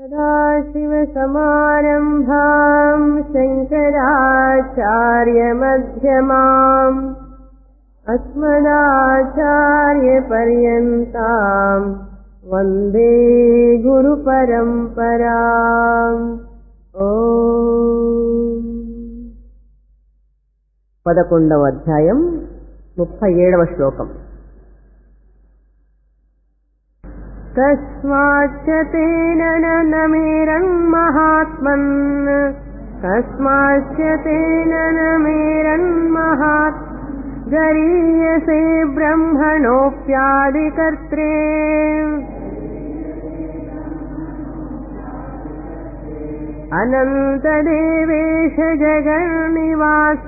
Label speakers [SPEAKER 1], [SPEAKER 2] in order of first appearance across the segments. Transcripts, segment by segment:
[SPEAKER 1] सदाशिवसमारम्भाम् शङ्कराचार्यमध्यमाम् अस्मदाचार्यपर्यन्ताम् वन्दे गुरुपरम्पराम् ఓ పదకొండవ అధ్యాయం ముప్పై ఏడవ శ్లోకం कस्माच्च तेन न नमेरन्महात्मन् कस्माच्च तेन न मेरन्महात् गरीयसे ब्रह्मणोऽप्यादिकर्त्रे अनन्तदेवेश जगन्निवास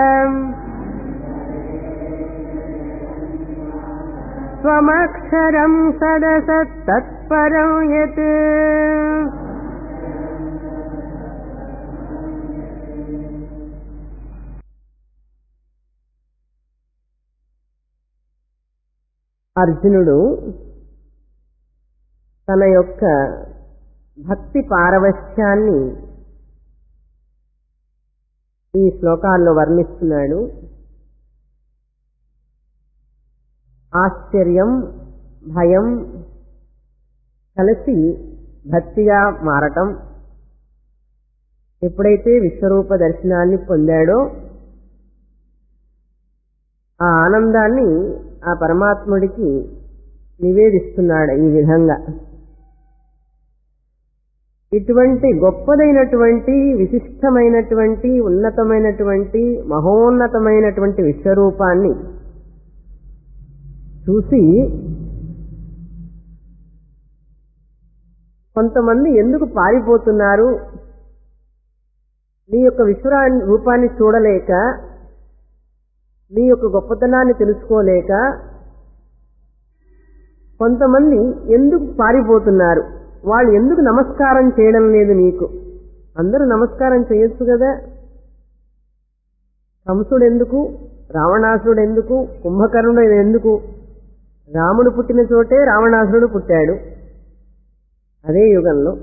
[SPEAKER 1] त्वमक्षरम् सदसत्तत्परं यत् అర్జునుడు తన యొక్క భక్తి పారవశ్యాన్ని ఈ శ్లోకాల్లో వర్ణిస్తున్నాడు ఆశ్చర్యం భయం కలిసి భక్తిగా మారటం ఎప్పుడైతే విశ్వరూప దర్శనాన్ని పొందాడో ఆ ఆనందాన్ని ఆ పరమాత్ముడికి నివేదిస్తున్నాడు ఈ విధంగా ఇటువంటి గొప్పదైనటువంటి విశిష్టమైనటువంటి ఉన్నతమైనటువంటి మహోన్నతమైనటువంటి విశ్వరూపాన్ని చూసి కొంతమంది ఎందుకు పారిపోతున్నారు నీ యొక్క విశ్వ రూపాన్ని చూడలేక నీ యొక్క గొప్పతనాన్ని తెలుసుకోలేక కొంతమంది ఎందుకు పారిపోతున్నారు వాళ్ళు ఎందుకు నమస్కారం చేయడం లేదు నీకు అందరూ నమస్కారం చేయొచ్చు కదా కంసుడు ఎందుకు రావణాసురుడు ఎందుకు కుంభకర్ణుడు ఎందుకు రాముడు పుట్టిన చోటే రావణాసురుడు పుట్టాడు అదే యుగంలో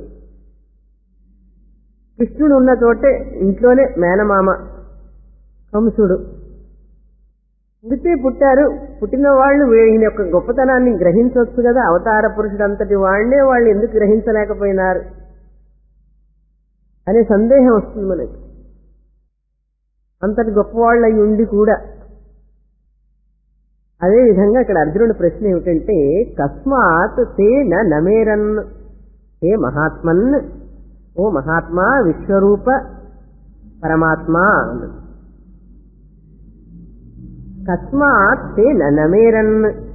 [SPEAKER 1] కృష్ణుడు ఉన్న చోటే ఇంట్లోనే మేనమామ కంసుడు పుడితే పుట్టారు పుట్టిన వాళ్ళు ఈయన యొక్క గొప్పతనాన్ని గ్రహించవచ్చు కదా అవతార పురుషుడు అంతటి వాళ్లే వాళ్ళు ఎందుకు గ్రహించలేకపోయినారు అనే సందేహం వస్తుంది మనకి అంతటి గొప్పవాళ్ళు అయి ఉండి కూడా అదే విధంగా ఇక్కడ అర్జునుడి ప్రశ్న ఏమిటంటే కస్మాత్ తే నమేరన్ హే మహాత్మన్ ఓ మహాత్మా విశ్వరూప పరమాత్మా కస్మాత్ తే నమేరన్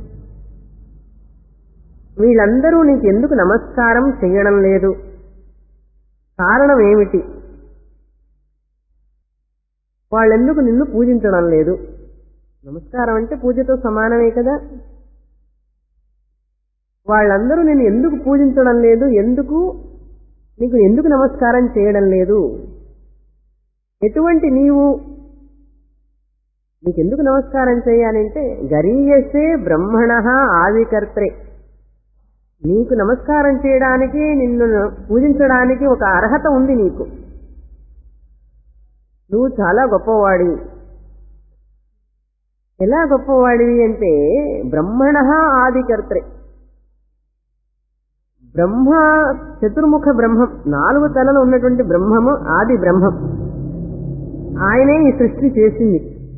[SPEAKER 1] వీళ్ళందరూ నీకు ఎందుకు నమస్కారం చేయడం లేదు కారణం ఏమిటి వాళ్ళెందుకు నిన్ను పూజించడం లేదు నమస్కారం అంటే పూజతో సమానమే కదా వాళ్ళందరూ నేను ఎందుకు పూజించడం లేదు ఎందుకు నీకు ఎందుకు నమస్కారం చేయడం లేదు ఎటువంటి నీవు నీకెందుకు నమస్కారం చేయాలంటే గరీయసే బ్రహ్మణ ఆదికర్త్రే నీకు నమస్కారం చేయడానికి నిన్ను పూజించడానికి ఒక అర్హత ఉంది నీకు నువ్వు చాలా గొప్పవాడివి ఎలా గొప్పవాడివి అంటే బ్రహ్మణ ఆదికర్త్రే బ్రహ్మ చతుర్ముఖ బ్రహ్మం నాలుగు తలలు ఉన్నటువంటి బ్రహ్మము ఆది బ్రహ్మం ఆయనే ఈ సృష్టి చేసింది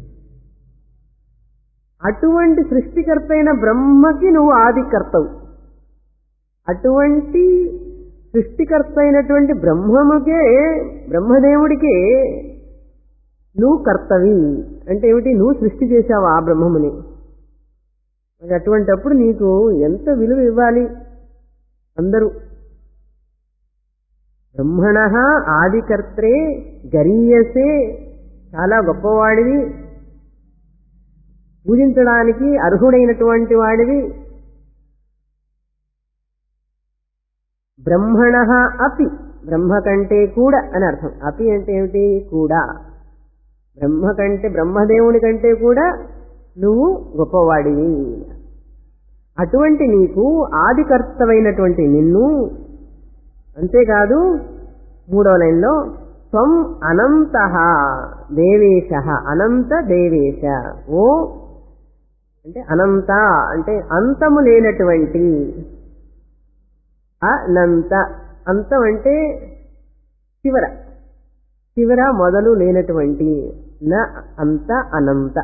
[SPEAKER 1] అటువంటి సృష్టికర్త అయిన బ్రహ్మకి నువ్వు ఆదికర్తవు అటువంటి సృష్టికర్త అయినటువంటి బ్రహ్మముకే బ్రహ్మదేవుడికే నువ్వు కర్తవి అంటే ఏమిటి నువ్వు సృష్టి చేశావు ఆ బ్రహ్మముని మరి అటువంటప్పుడు నీకు ఎంత విలువ ఇవ్వాలి అందరూ బ్రహ్మణ ఆదికర్త్రే గరీయసే చాలా గొప్పవాడివి పూజించడానికి అర్హుడైనటువంటి వాడివి బ్రహ్మణ అపి బ్రహ్మ కంటే కూడా అని అర్థం అపి అంటే ఏమిటి కూడా బ్రహ్మ కంటే బ్రహ్మదేవుని కంటే కూడా నువ్వు గొప్పవాడివి అటువంటి నీకు ఆదికర్తవైనటువంటి నిన్ను అంతేకాదు మూడవ లైన్లో త్వం అనంత దేవేశ అనంత దేవేశ ఓ అంటే అనంత అంటే అంతము లేనటువంటి అనంత అంతం అంటే చివర చివర మొదలు లేనటువంటి న అంత అనంత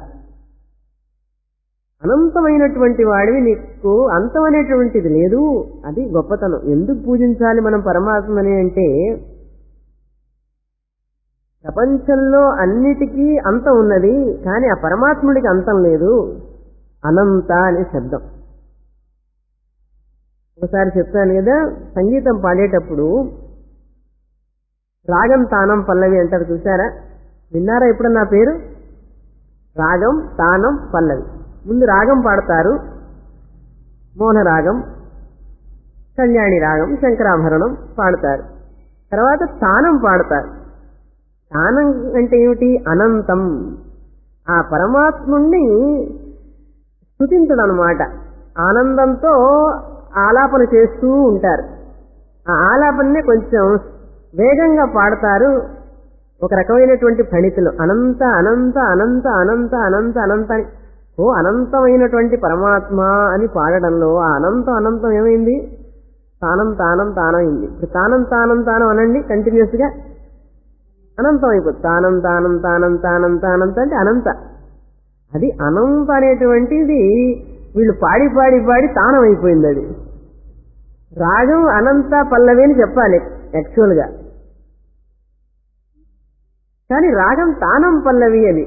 [SPEAKER 1] అనంతమైనటువంటి వాడివి నీకు అంతం అనేటువంటిది లేదు అది గొప్పతనం ఎందుకు పూజించాలి మనం పరమాత్మని అంటే ప్రపంచంలో అన్నిటికీ అంతం ఉన్నది కానీ ఆ పరమాత్ముడికి అంతం లేదు అనంత అనే శబ్దం ఒకసారి చెప్పాను కదా సంగీతం పాడేటప్పుడు రాగం తానం పల్లవి అంటారు చూసారా విన్నారా ఇప్పుడు నా పేరు రాగం తానం పల్లవి ముందు రాగం పాడతారు మోహన రాగం కళ్యాణి రాగం శంకరాభరణం పాడతారు తర్వాత తానం పాడతారు తానం అంటే ఏమిటి అనంతం ఆ పరమాత్ముణ్ణి స్థుతించడం అనమాట ఆనందంతో ఆలాపన చేస్తూ ఉంటారు ఆ ఆలాపననే కొంచెం వేగంగా పాడతారు ఒక రకమైనటువంటి ఫణితులు అనంత అనంత అనంత అనంత అనంత అనంత అని ఓ అనంతమైనటువంటి పరమాత్మ అని పాడడంలో ఆ అనంతం అనంతం ఏమైంది తానం తానం తానమైంది ఇప్పుడు తానం తానం తానం అనండి కంటిన్యూస్ గా అనంతం అయిపోతుంది తానం తానం తానం తానం తానంత అంటే అనంత అది అనంత అనేటువంటిది వీళ్ళు పాడి పాడి పాడి తానం అయిపోయింది అది రాగం అనంత పల్లవి అని చెప్పాలి యాక్చువల్గా కానీ రాగం తానం పల్లవి అది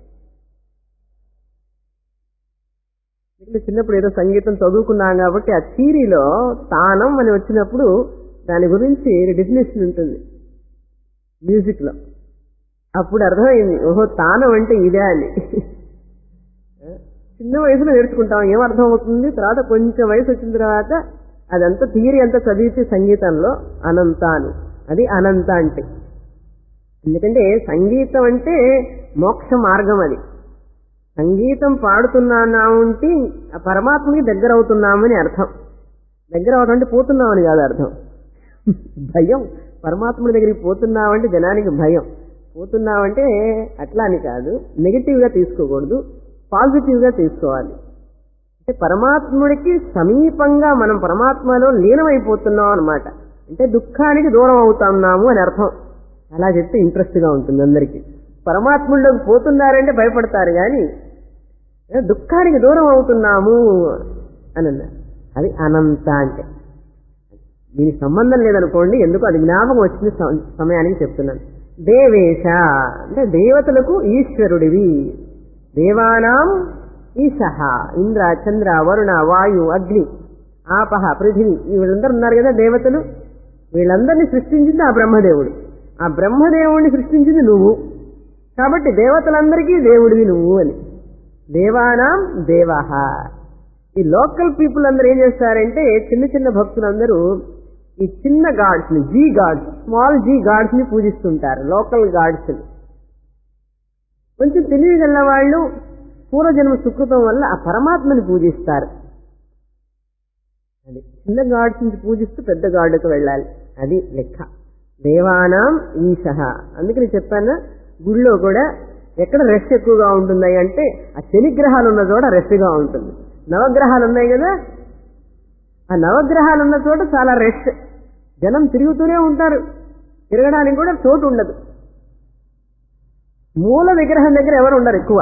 [SPEAKER 1] చిన్నప్పుడు ఏదో సంగీతం చదువుకున్నాం కాబట్టి ఆ థీరీలో తానం అని వచ్చినప్పుడు దాని గురించి డెఫినేషన్ ఉంటుంది మ్యూజిక్ లో అప్పుడు అర్థమైంది ఓహో తానం అంటే ఇదే అని చిన్న వయసులో నేర్చుకుంటాం ఏం అర్థం అవుతుంది తర్వాత కొంచెం వయసు వచ్చిన తర్వాత అదంతా థియరీ అంతా చదివితే సంగీతంలో అనంత అని అది అనంత అంటే ఎందుకంటే సంగీతం అంటే మోక్ష మార్గం అది సంగీతం పాడుతున్నాము అంటే ఆ పరమాత్మకి దగ్గర అవుతున్నామని అర్థం దగ్గర అవడం అంటే పోతున్నామని కాదు అర్థం భయం పరమాత్ముడి దగ్గరికి పోతున్నామంటే జనానికి భయం పోతున్నామంటే అట్లా అని కాదు నెగిటివ్ గా తీసుకోకూడదు పాజిటివ్ గా తీసుకోవాలి అంటే పరమాత్ముడికి సమీపంగా మనం పరమాత్మలో లీనమైపోతున్నాం అనమాట అంటే దుఃఖానికి దూరం అవుతున్నాము అని అర్థం అలా చెప్తే ఇంట్రెస్ట్ గా ఉంటుంది అందరికీ పరమాత్ముడిలోకి పోతున్నారంటే భయపడతారు కానీ దుఃఖానికి దూరం అవుతున్నాము అని అన్నారు అది అనంత అంటే దీనికి సంబంధం లేదనుకోండి ఎందుకు అది జ్ఞాపకం వచ్చిన సమ- సమయానికి చెప్తున్నాను దేవేశ అంటే దేవతలకు ఈశ్వరుడివి దేవానాం ఈశ ఇంద్ర చంద్ర వరుణ వాయు అగ్ని ఆపహ పృథివీ ఈ వీళ్ళందరూ ఉన్నారు కదా దేవతలు వీళ్ళందరినీ సృష్టించింది ఆ బ్రహ్మదేవుడు ఆ బ్రహ్మదేవుడిని సృష్టించింది నువ్వు కాబట్టి దేవతలందరికీ దేవుడివి నువ్వు అని దేవానాం దేవహ ఈ లోకల్ పీపుల్ అందరూ ఏం చేస్తారంటే చిన్న చిన్న భక్తులందరూ ఈ చిన్న గాడ్స్ ని జీ గాడ్స్ స్మాల్ జీ గాడ్స్ ని పూజిస్తుంటారు లోకల్ గాడ్స్ ని కొంచెం తెలివి గల వాళ్ళు పూర్వజన్మ సుకృతం వల్ల ఆ పరమాత్మని పూజిస్తారు అది చిన్న గాడ్స్ నుంచి పూజిస్తూ పెద్ద గాడుకు వెళ్ళాలి అది లెక్క దేవానాం ఈశ అందుకని చెప్పాను గుళ్ళో కూడా ఎక్కడ రెస్ట్ ఎక్కువగా ఉంటుంది అంటే ఆ శనిగ్రహాలు ఉన్న చోట రెస్ట్గా ఉంటుంది నవగ్రహాలు ఉన్నాయి కదా ఆ నవగ్రహాలు ఉన్న చోట చాలా రెస్ట్ జనం తిరుగుతూనే ఉంటారు తిరగడానికి కూడా చోటు ఉండదు మూల విగ్రహం దగ్గర ఎవరు ఉండరు ఎక్కువ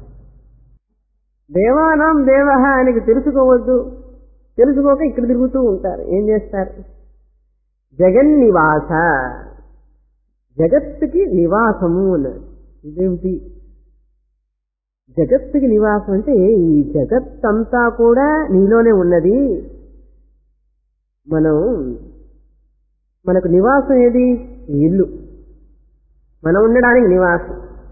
[SPEAKER 1] దేవానాం దేవ ఆయనకి తెలుసుకోవద్దు తెలుసుకోక ఇక్కడ తిరుగుతూ ఉంటారు ఏం చేస్తారు జగన్నివాస జగత్తుకి నివాసము అన్నాడు ఇదేమిటి జగత్తుకి నివాసం అంటే ఈ జగత్తంతా కూడా నీలోనే ఉన్నది మనం మనకు నివాసం ఏది ఈ ఇల్లు మనం ఉండడానికి నివాసం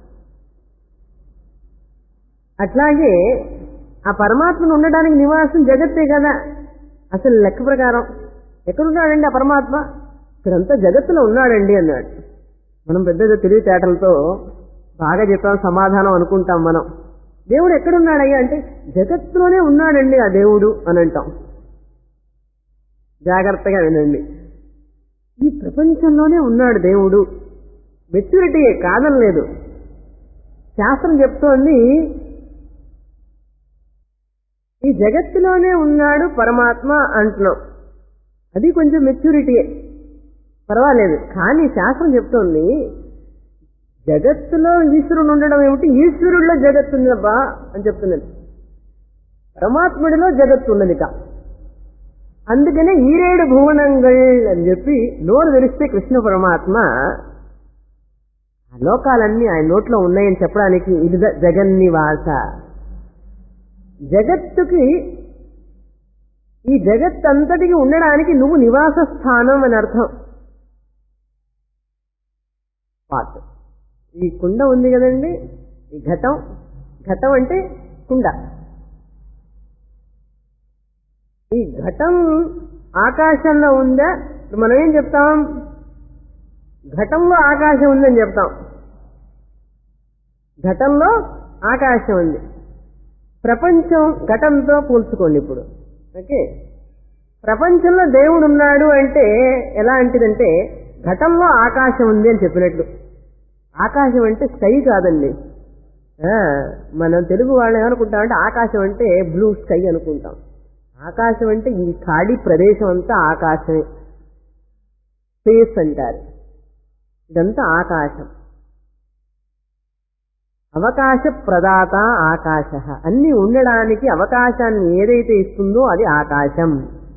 [SPEAKER 1] అట్లాగే ఆ పరమాత్మను ఉండడానికి నివాసం జగత్తే కదా అసలు లెక్క ప్రకారం ఎక్కడున్నాడండి ఆ పరమాత్మ ఇక్కడంతా జగత్తులో ఉన్నాడండి అన్నాడు మనం పెద్దగా తెలివితేటలతో బాగా చెప్పాం సమాధానం అనుకుంటాం మనం దేవుడు ఎక్కడున్నాడయ్యా అంటే జగత్తులోనే ఉన్నాడండి ఆ దేవుడు అని అంటాం జాగ్రత్తగా వినండి ఈ ప్రపంచంలోనే ఉన్నాడు దేవుడు మెచ్యూరిటీ కాదనలేదు శాస్త్రం చెప్తోంది ఈ జగత్తులోనే ఉన్నాడు పరమాత్మ అంటున్నాం అది కొంచెం మెచ్యూరిటీయే పర్వాలేదు కానీ శాస్త్రం చెప్తోంది జగత్తులో ఈశ్వరుడు ఉండడం ఏమిటి ఈశ్వరుల్లో జగత్తు ఉందబ్బా అని చెప్తున్నది పరమాత్ముడిలో జగత్తు ఉన్నదిక అందుకనే ఈరేడు భువనంగల్ అని చెప్పి నోరు తెరిస్తే కృష్ణ పరమాత్మ ఆ లోకాలన్నీ ఆయన నోట్లో ఉన్నాయని చెప్పడానికి ఇది జగన్నివాస జగత్తుకి ఈ జగత్ అంతటికి ఉండడానికి నువ్వు నివాస స్థానం అని అర్థం పాట్ ఈ కుండ ఉంది కదండి ఈ ఘటం ఘటం అంటే కుండ ఈ ఘటం ఆకాశంలో ఉందా ఇప్పుడు మనం ఏం చెప్తాం ఘటంలో ఆకాశం ఉందని చెప్తాం ఘటంలో ఆకాశం ఉంది ప్రపంచం ఘటంతో పోల్చుకోండి ఇప్పుడు ఓకే ప్రపంచంలో దేవుడు ఉన్నాడు అంటే ఎలాంటిదంటే ఘటంలో ఆకాశం ఉంది అని చెప్పినట్లు ఆకాశం అంటే స్కై కాదండి ఆ, మనం తెలుగు వాళ్ళు ఏమనుకుంటామంటే ఆకాశం అంటే బ్లూ స్కై అనుకుంటాం ఆకాశం అంటే ఈ ఖాళీ ప్రదేశం అంతా ఆకాశమే స్పేస్ అంటారు ఇదంతా ఆకాశం అవకాశ ప్రదాత ఆకాశ అన్ని ఉండడానికి అవకాశాన్ని ఏదైతే ఇస్తుందో అది ఆకాశం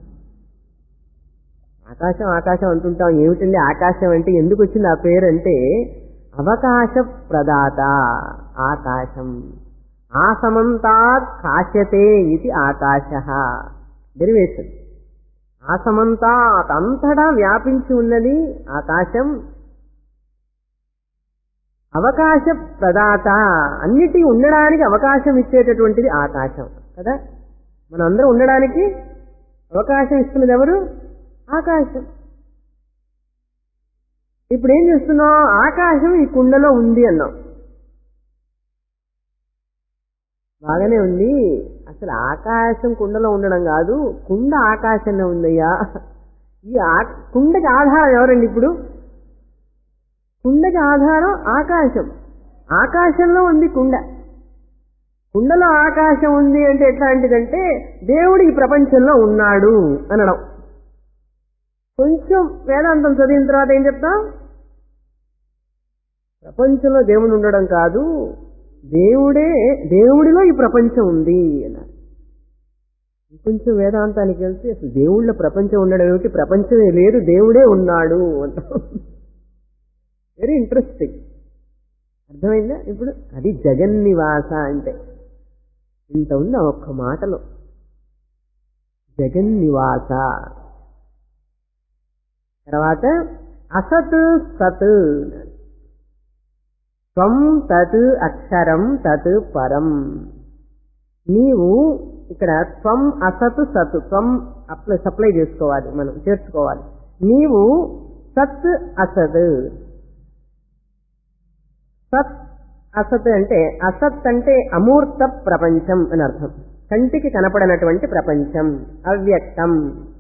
[SPEAKER 1] ఆకాశం ఆకాశం అంటుంటాం ఏమిటండి ఆకాశం అంటే ఎందుకు వచ్చింది ఆ పేరు అంటే అవకాశ ప్రదాత ఆకాశం ఆసమంతాత్ కాశ్యతే ఇది ఆకాశ డెరివేషన్ ఆసమంతాత్ అంతటా వ్యాపించి ఉన్నది ఆకాశం అవకాశ ప్రదాత అన్నిటి ఉండడానికి అవకాశం ఇచ్చేటటువంటిది ఆకాశం కదా మనం అందరం ఉండడానికి అవకాశం ఇస్తున్నది ఎవరు ఆకాశం ఇప్పుడు ఏం చేస్తున్నాం ఆకాశం ఈ కుండలో ఉంది అన్నాం బాగానే ఉంది అసలు ఆకాశం కుండలో ఉండడం కాదు కుండ ఆకాశంలో ఉందయ్యా ఈ ఆ- కుండకి ఆధారం ఎవరండి ఇప్పుడు కుండకి ఆధారం ఆకాశం ఆకాశంలో ఉంది కుండ కుండలో ఆకాశం ఉంది అంటే ఎట్లాంటిదంటే దేవుడు ఈ ప్రపంచంలో ఉన్నాడు అనడం కొంచెం వేదాంతం చదివిన తర్వాత ఏం చెప్తాం ప్రపంచంలో దేవుడు ఉండడం కాదు దేవుడే దేవుడిలో ఈ ప్రపంచం ఉంది అన్నారు కొంచెం వేదాంతానికి వెళ్తే అసలు దేవుళ్ళ ప్రపంచం ఉండడం ఏమిటి ప్రపంచమే లేదు దేవుడే ఉన్నాడు అంటాం వెరీ ఇంట్రెస్టింగ్ అర్థమైందా ఇప్పుడు అది జగన్నివాస అంటే ఇంత ఉంది ఆ ఒక్క మాటలో జగన్నివాస తర్వాత అసత్ సత్ త్వం తత్ అక్షరం తత్ పరం నీవు ఇక్కడ త్వం అసత్ సత్ త్వం అప్లై సప్లై చేసుకోవాలి మనం చేర్చుకోవాలి నీవు సత్ అసత్ సత్ అసత్ అంటే అసత్ అంటే అమూర్త ప్రపంచం అని అర్థం కంటికి కనపడనటువంటి ప్రపంచం అవ్యక్తం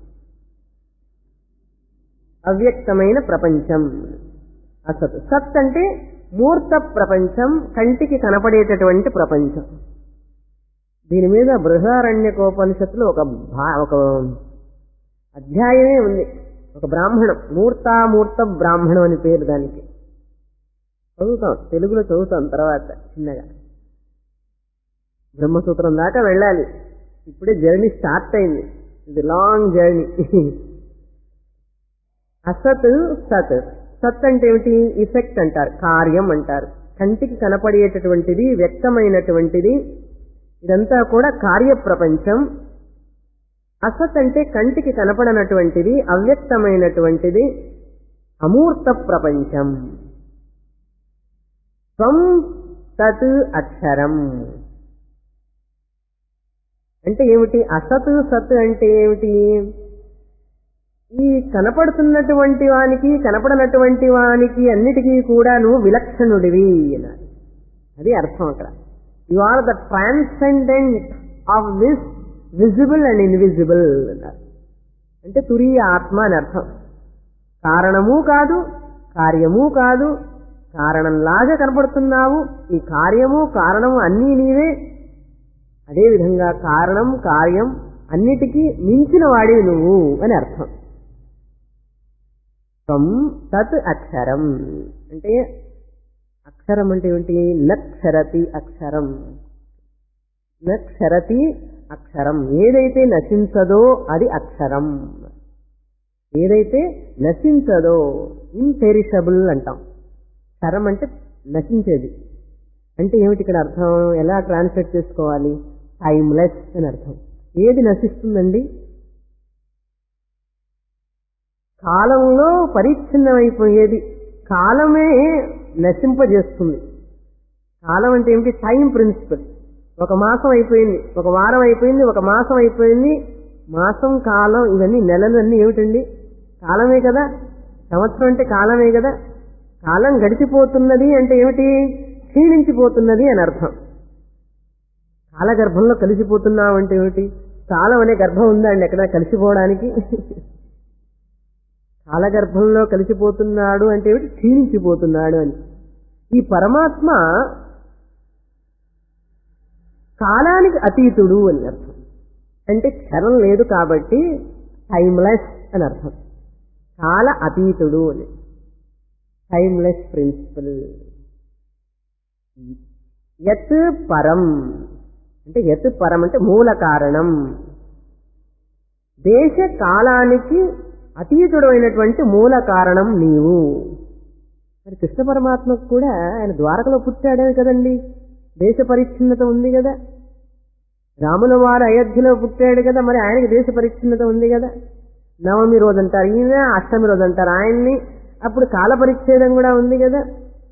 [SPEAKER 1] అవ్యక్తమైన ప్రపంచం అసత్ సత్ అంటే మూర్త ప్రపంచం కంటికి కనపడేటటువంటి ప్రపంచం దీని మీద బృహారణ్యకోపనిషత్తులో ఒక భా ఒక అధ్యాయమే ఉంది ఒక బ్రాహ్మణం మూర్తామూర్త బ్రాహ్మణం అని పేరు దానికి చదువుతాం తెలుగులో చదువుతాం తర్వాత చిన్నగా బ్రహ్మసూత్రం దాకా వెళ్ళాలి ఇప్పుడే జర్నీ స్టార్ట్ అయింది ఇది లాంగ్ జర్నీ అసత్ సత్ సత్ అంటే ఏమిటి ఇఫెక్ట్ అంటారు కార్యం అంటారు కంటికి కనపడేటటువంటిది వ్యక్తమైనటువంటిది ఇదంతా కూడా కార్య ప్రపంచం అసత్ అంటే కంటికి కనపడనటువంటిది అవ్యక్తమైనటువంటిది అమూర్త ప్రపంచం త్వం తత్ అక్షరం అంటే ఏమిటి అసత్ సత్ అంటే ఏమిటి ఈ కనపడుతున్నటువంటి వానికి కనపడనటువంటి వానికి అన్నిటికీ కూడా నువ్వు విలక్షణుడివి అన్నారు అది అర్థం అక్కడ you are the transcendent of this visible and invisible అన్నారు అంటే తురీయ ఆత్మ అని అర్థం కారణము కాదు కార్యము కాదు కారణంలాగా కనపడుతున్నావు ఈ కార్యము కారణము అన్నీ నీవే అదేవిధంగా కారణం కార్యం అన్నిటికీ మించిన వాడివి నువ్వు అని అర్థం త్వం తత్ అక్షరం అంటే అక్షరం అంటే ఏమిటి నక్షరతి అక్షరం నక్షరతి అక్షరం ఏదైతే నశించదో అది అక్షరం ఏదైతే నశించదో ఇంపెరిషబుల్ అంటాం క్షరం అంటే నశించేది అంటే ఏమిటి ఇక్కడ అర్థం ఎలా ట్రాన్స్లేట్ చేసుకోవాలి టైమ్లెస్ అని అర్థం ఏది నశిస్తుందండి కాలంలో పరిచ్ఛిన్నమైపోయేది కాలమే నశింపజేస్తుంది కాలం అంటే ఏమిటి టైం ప్రిన్సిపల్ ఒక మాసం అయిపోయింది ఒక వారం అయిపోయింది ఒక మాసం అయిపోయింది మాసం కాలం ఇవన్నీ నెలలు అన్నీ ఏమిటండి కాలమే కదా సంవత్సరం అంటే కాలమే కదా కాలం గడిచిపోతున్నది అంటే ఏమిటి క్షీణించిపోతున్నది అని అర్థం కాలగర్భంలో కలిసిపోతున్నావు అంటే ఏమిటి కాలం అనే గర్భం ఉందా అండి ఎక్కడ కలిసిపోవడానికి కాలగర్భంలో కలిసిపోతున్నాడు అంటే ఏమిటి క్షీణించిపోతున్నాడు అని ఈ పరమాత్మ కాలానికి అతీతుడు అని అర్థం అంటే క్షరం లేదు కాబట్టి టైమ్లెస్ అని అర్థం కాల అతీతుడు అని టైమ్లెస్ ప్రిన్సిపల్ యత్ పరం అంటే యత్ పరం అంటే మూల కారణం దేశ కాలానికి అతీతుడు అయినటువంటి మూల కారణం నీవు మరి కృష్ణ పరమాత్మకు కూడా ఆయన ద్వారకలో పుట్టాడే కదండి దేశ పరిచ్ఛిన్నత ఉంది కదా రాముల వారు అయోధ్యలో పుట్టాడు కదా మరి ఆయనకి దేశ పరిచ్ఛిన్నత ఉంది కదా నవమి రోజు అంటారు ఈయన అష్టమి రోజు అంటారు ఆయన్ని అప్పుడు కాల పరిచ్ఛేదం కూడా ఉంది కదా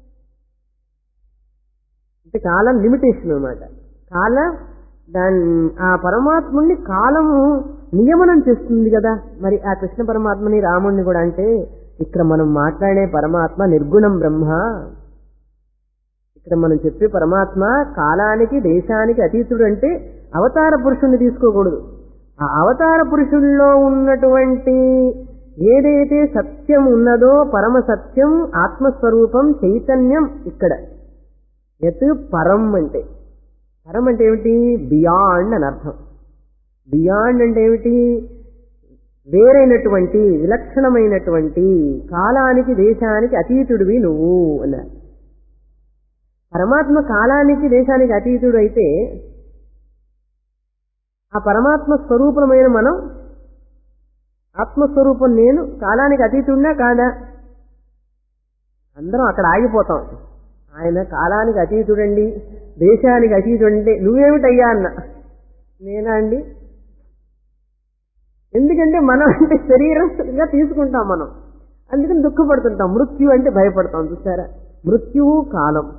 [SPEAKER 1] అంటే కాలం లిమిటేషన్ అనమాట కాల దాని ఆ పరమాత్ముని కాలము నియమనం చేస్తుంది కదా మరి ఆ కృష్ణ పరమాత్మని రాముణ్ణి కూడా అంటే ఇక్కడ మనం మాట్లాడే పరమాత్మ నిర్గుణం బ్రహ్మ ఇక్కడ మనం చెప్పే పరమాత్మ కాలానికి దేశానికి అతీతుడు అంటే అవతార పురుషుణ్ణి తీసుకోకూడదు ఆ అవతార పురుషుల్లో ఉన్నటువంటి ఏదైతే సత్యం ఉన్నదో పరమ సత్యం ఆత్మస్వరూపం చైతన్యం ఇక్కడ యత్ పరం అంటే పరం అంటే ఏమిటి బియాండ్ అని అర్థం బియాండ్ అంటే ఏమిటి వేరైనటువంటి విలక్షణమైనటువంటి కాలానికి దేశానికి అతీతుడివి నువ్వు అన్నారు పరమాత్మ కాలానికి దేశానికి అతీతుడు అయితే ఆ పరమాత్మ స్వరూపమైన మనం ఆత్మస్వరూపం నేను కాలానికి అతీతుడినా కాదా అందరం అక్కడ ఆగిపోతాం ఆయన కాలానికి అతీతుడండి దేశానికి అతీతుడండి నువ్వేమిటయ్యా అన్న నేనా అండి ఎందుకంటే మనం అంటే శరీరంగా తీసుకుంటాం మనం అందుకని దుఃఖపడుతుంటాం మృత్యు అంటే భయపడతాం చూసారా మృత్యువు కాలం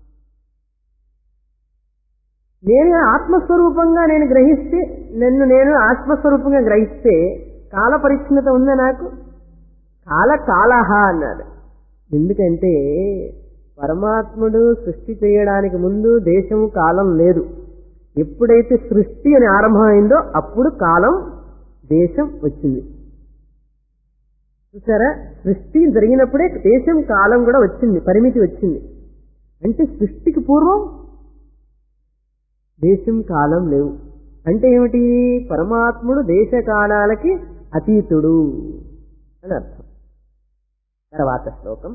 [SPEAKER 1] నేను ఆత్మస్వరూపంగా నేను గ్రహిస్తే నన్ను నేను ఆత్మస్వరూపంగా గ్రహిస్తే కాల పరిచ్ఛిన్నత ఉందా నాకు కాల కాలహ అన్నాడు ఎందుకంటే పరమాత్ముడు సృష్టి చేయడానికి ముందు దేశము కాలం లేదు ఎప్పుడైతే సృష్టి అని ఆరంభమైందో అప్పుడు కాలం దేశం వచ్చింది చూసారా సృష్టి జరిగినప్పుడే దేశం కాలం కూడా వచ్చింది పరిమితి వచ్చింది అంటే సృష్టికి పూర్వం దేశం కాలం లేవు అంటే ఏమిటి పరమాత్ముడు దేశ కాలాలకి అతీతుడు అని అర్థం తర్వాత శ్లోకం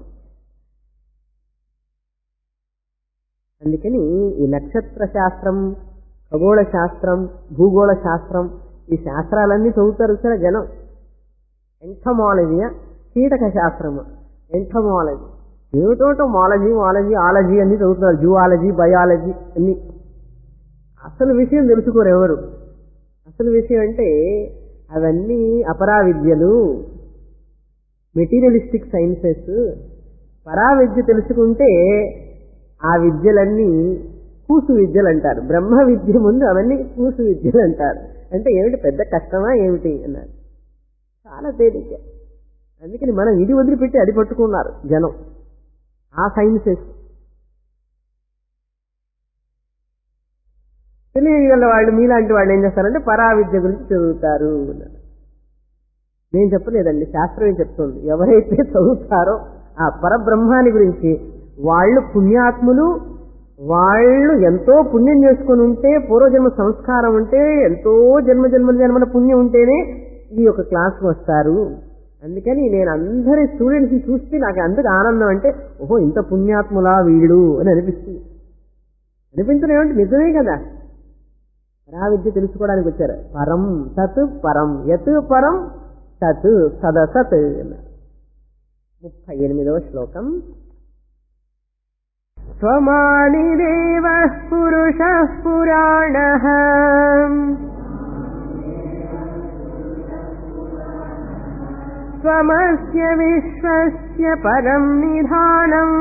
[SPEAKER 1] అందుకని ఈ నక్షత్ర శాస్త్రం ఖగోళ శాస్త్రం భూగోళ శాస్త్రం ఈ శాస్త్రాలన్నీ చదువుతారు సార్ జనం ఎంథమాలజీయా కీటక శాస్త్రము ఎంథమాలజీ ఏమిటోటో మాలజీ మాలజీ ఆలజీ అన్ని చదువుతున్నారు జువాలజీ బయాలజీ అన్ని అసలు విషయం తెలుసుకోరు ఎవరు అసలు విషయం అంటే అవన్నీ అపరా విద్యలు మెటీరియలిస్టిక్ సైన్సెస్ పరా విద్య తెలుసుకుంటే ఆ విద్యలన్నీ కూసు విద్యలు అంటారు బ్రహ్మ విద్య ముందు అవన్నీ కూసు విద్యలు అంటారు అంటే ఏమిటి పెద్ద కష్టమా ఏమిటి అన్నారు చాలా తేలిక అందుకని మనం ఇది వదిలిపెట్టి అది పట్టుకున్నారు జనం ఆ సైన్సెస్ తెలియగల వాళ్ళు మీలాంటి వాళ్ళు ఏం చేస్తారంటే పరా విద్య గురించి చదువుతారు అన్నారు నేను చెప్పలేదండి శాస్త్రమే చెప్తుంది ఎవరైతే చదువుతారో ఆ పరబ్రహ్మాని గురించి వాళ్ళు పుణ్యాత్ములు వాళ్ళు ఎంతో పుణ్యం చేసుకుని ఉంటే పూర్వజన్మ సంస్కారం ఉంటే ఎంతో జన్మ జన్మ జన్మల పుణ్యం ఉంటేనే ఈ యొక్క క్లాస్కి వస్తారు అందుకని నేను అందరి స్టూడెంట్స్ని చూస్తే నాకు అందుకు ఆనందం అంటే ఓహో ఇంత పుణ్యాత్ములా వీళ్ళు అని అనిపిస్తుంది అనిపించడం ఏమంటే నిజమే కదా పరా విద్య తెలుసుకోవడానికి వచ్చారు పరం తత్ పరం యత్ పరం తత్ సదసత్ ముప్పై ఎనిమిదవ శ్లోకం
[SPEAKER 2] स्वमानिदेवः पुरुषः पुराणः स्वमस्य विश्वस्य परम् निधानम्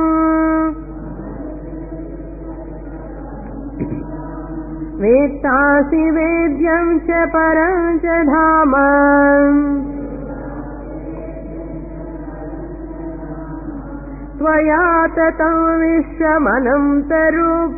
[SPEAKER 2] वेत्तासि वेद्यम् च परम् च धाम त्वया ततं विश्वमनन्तरूप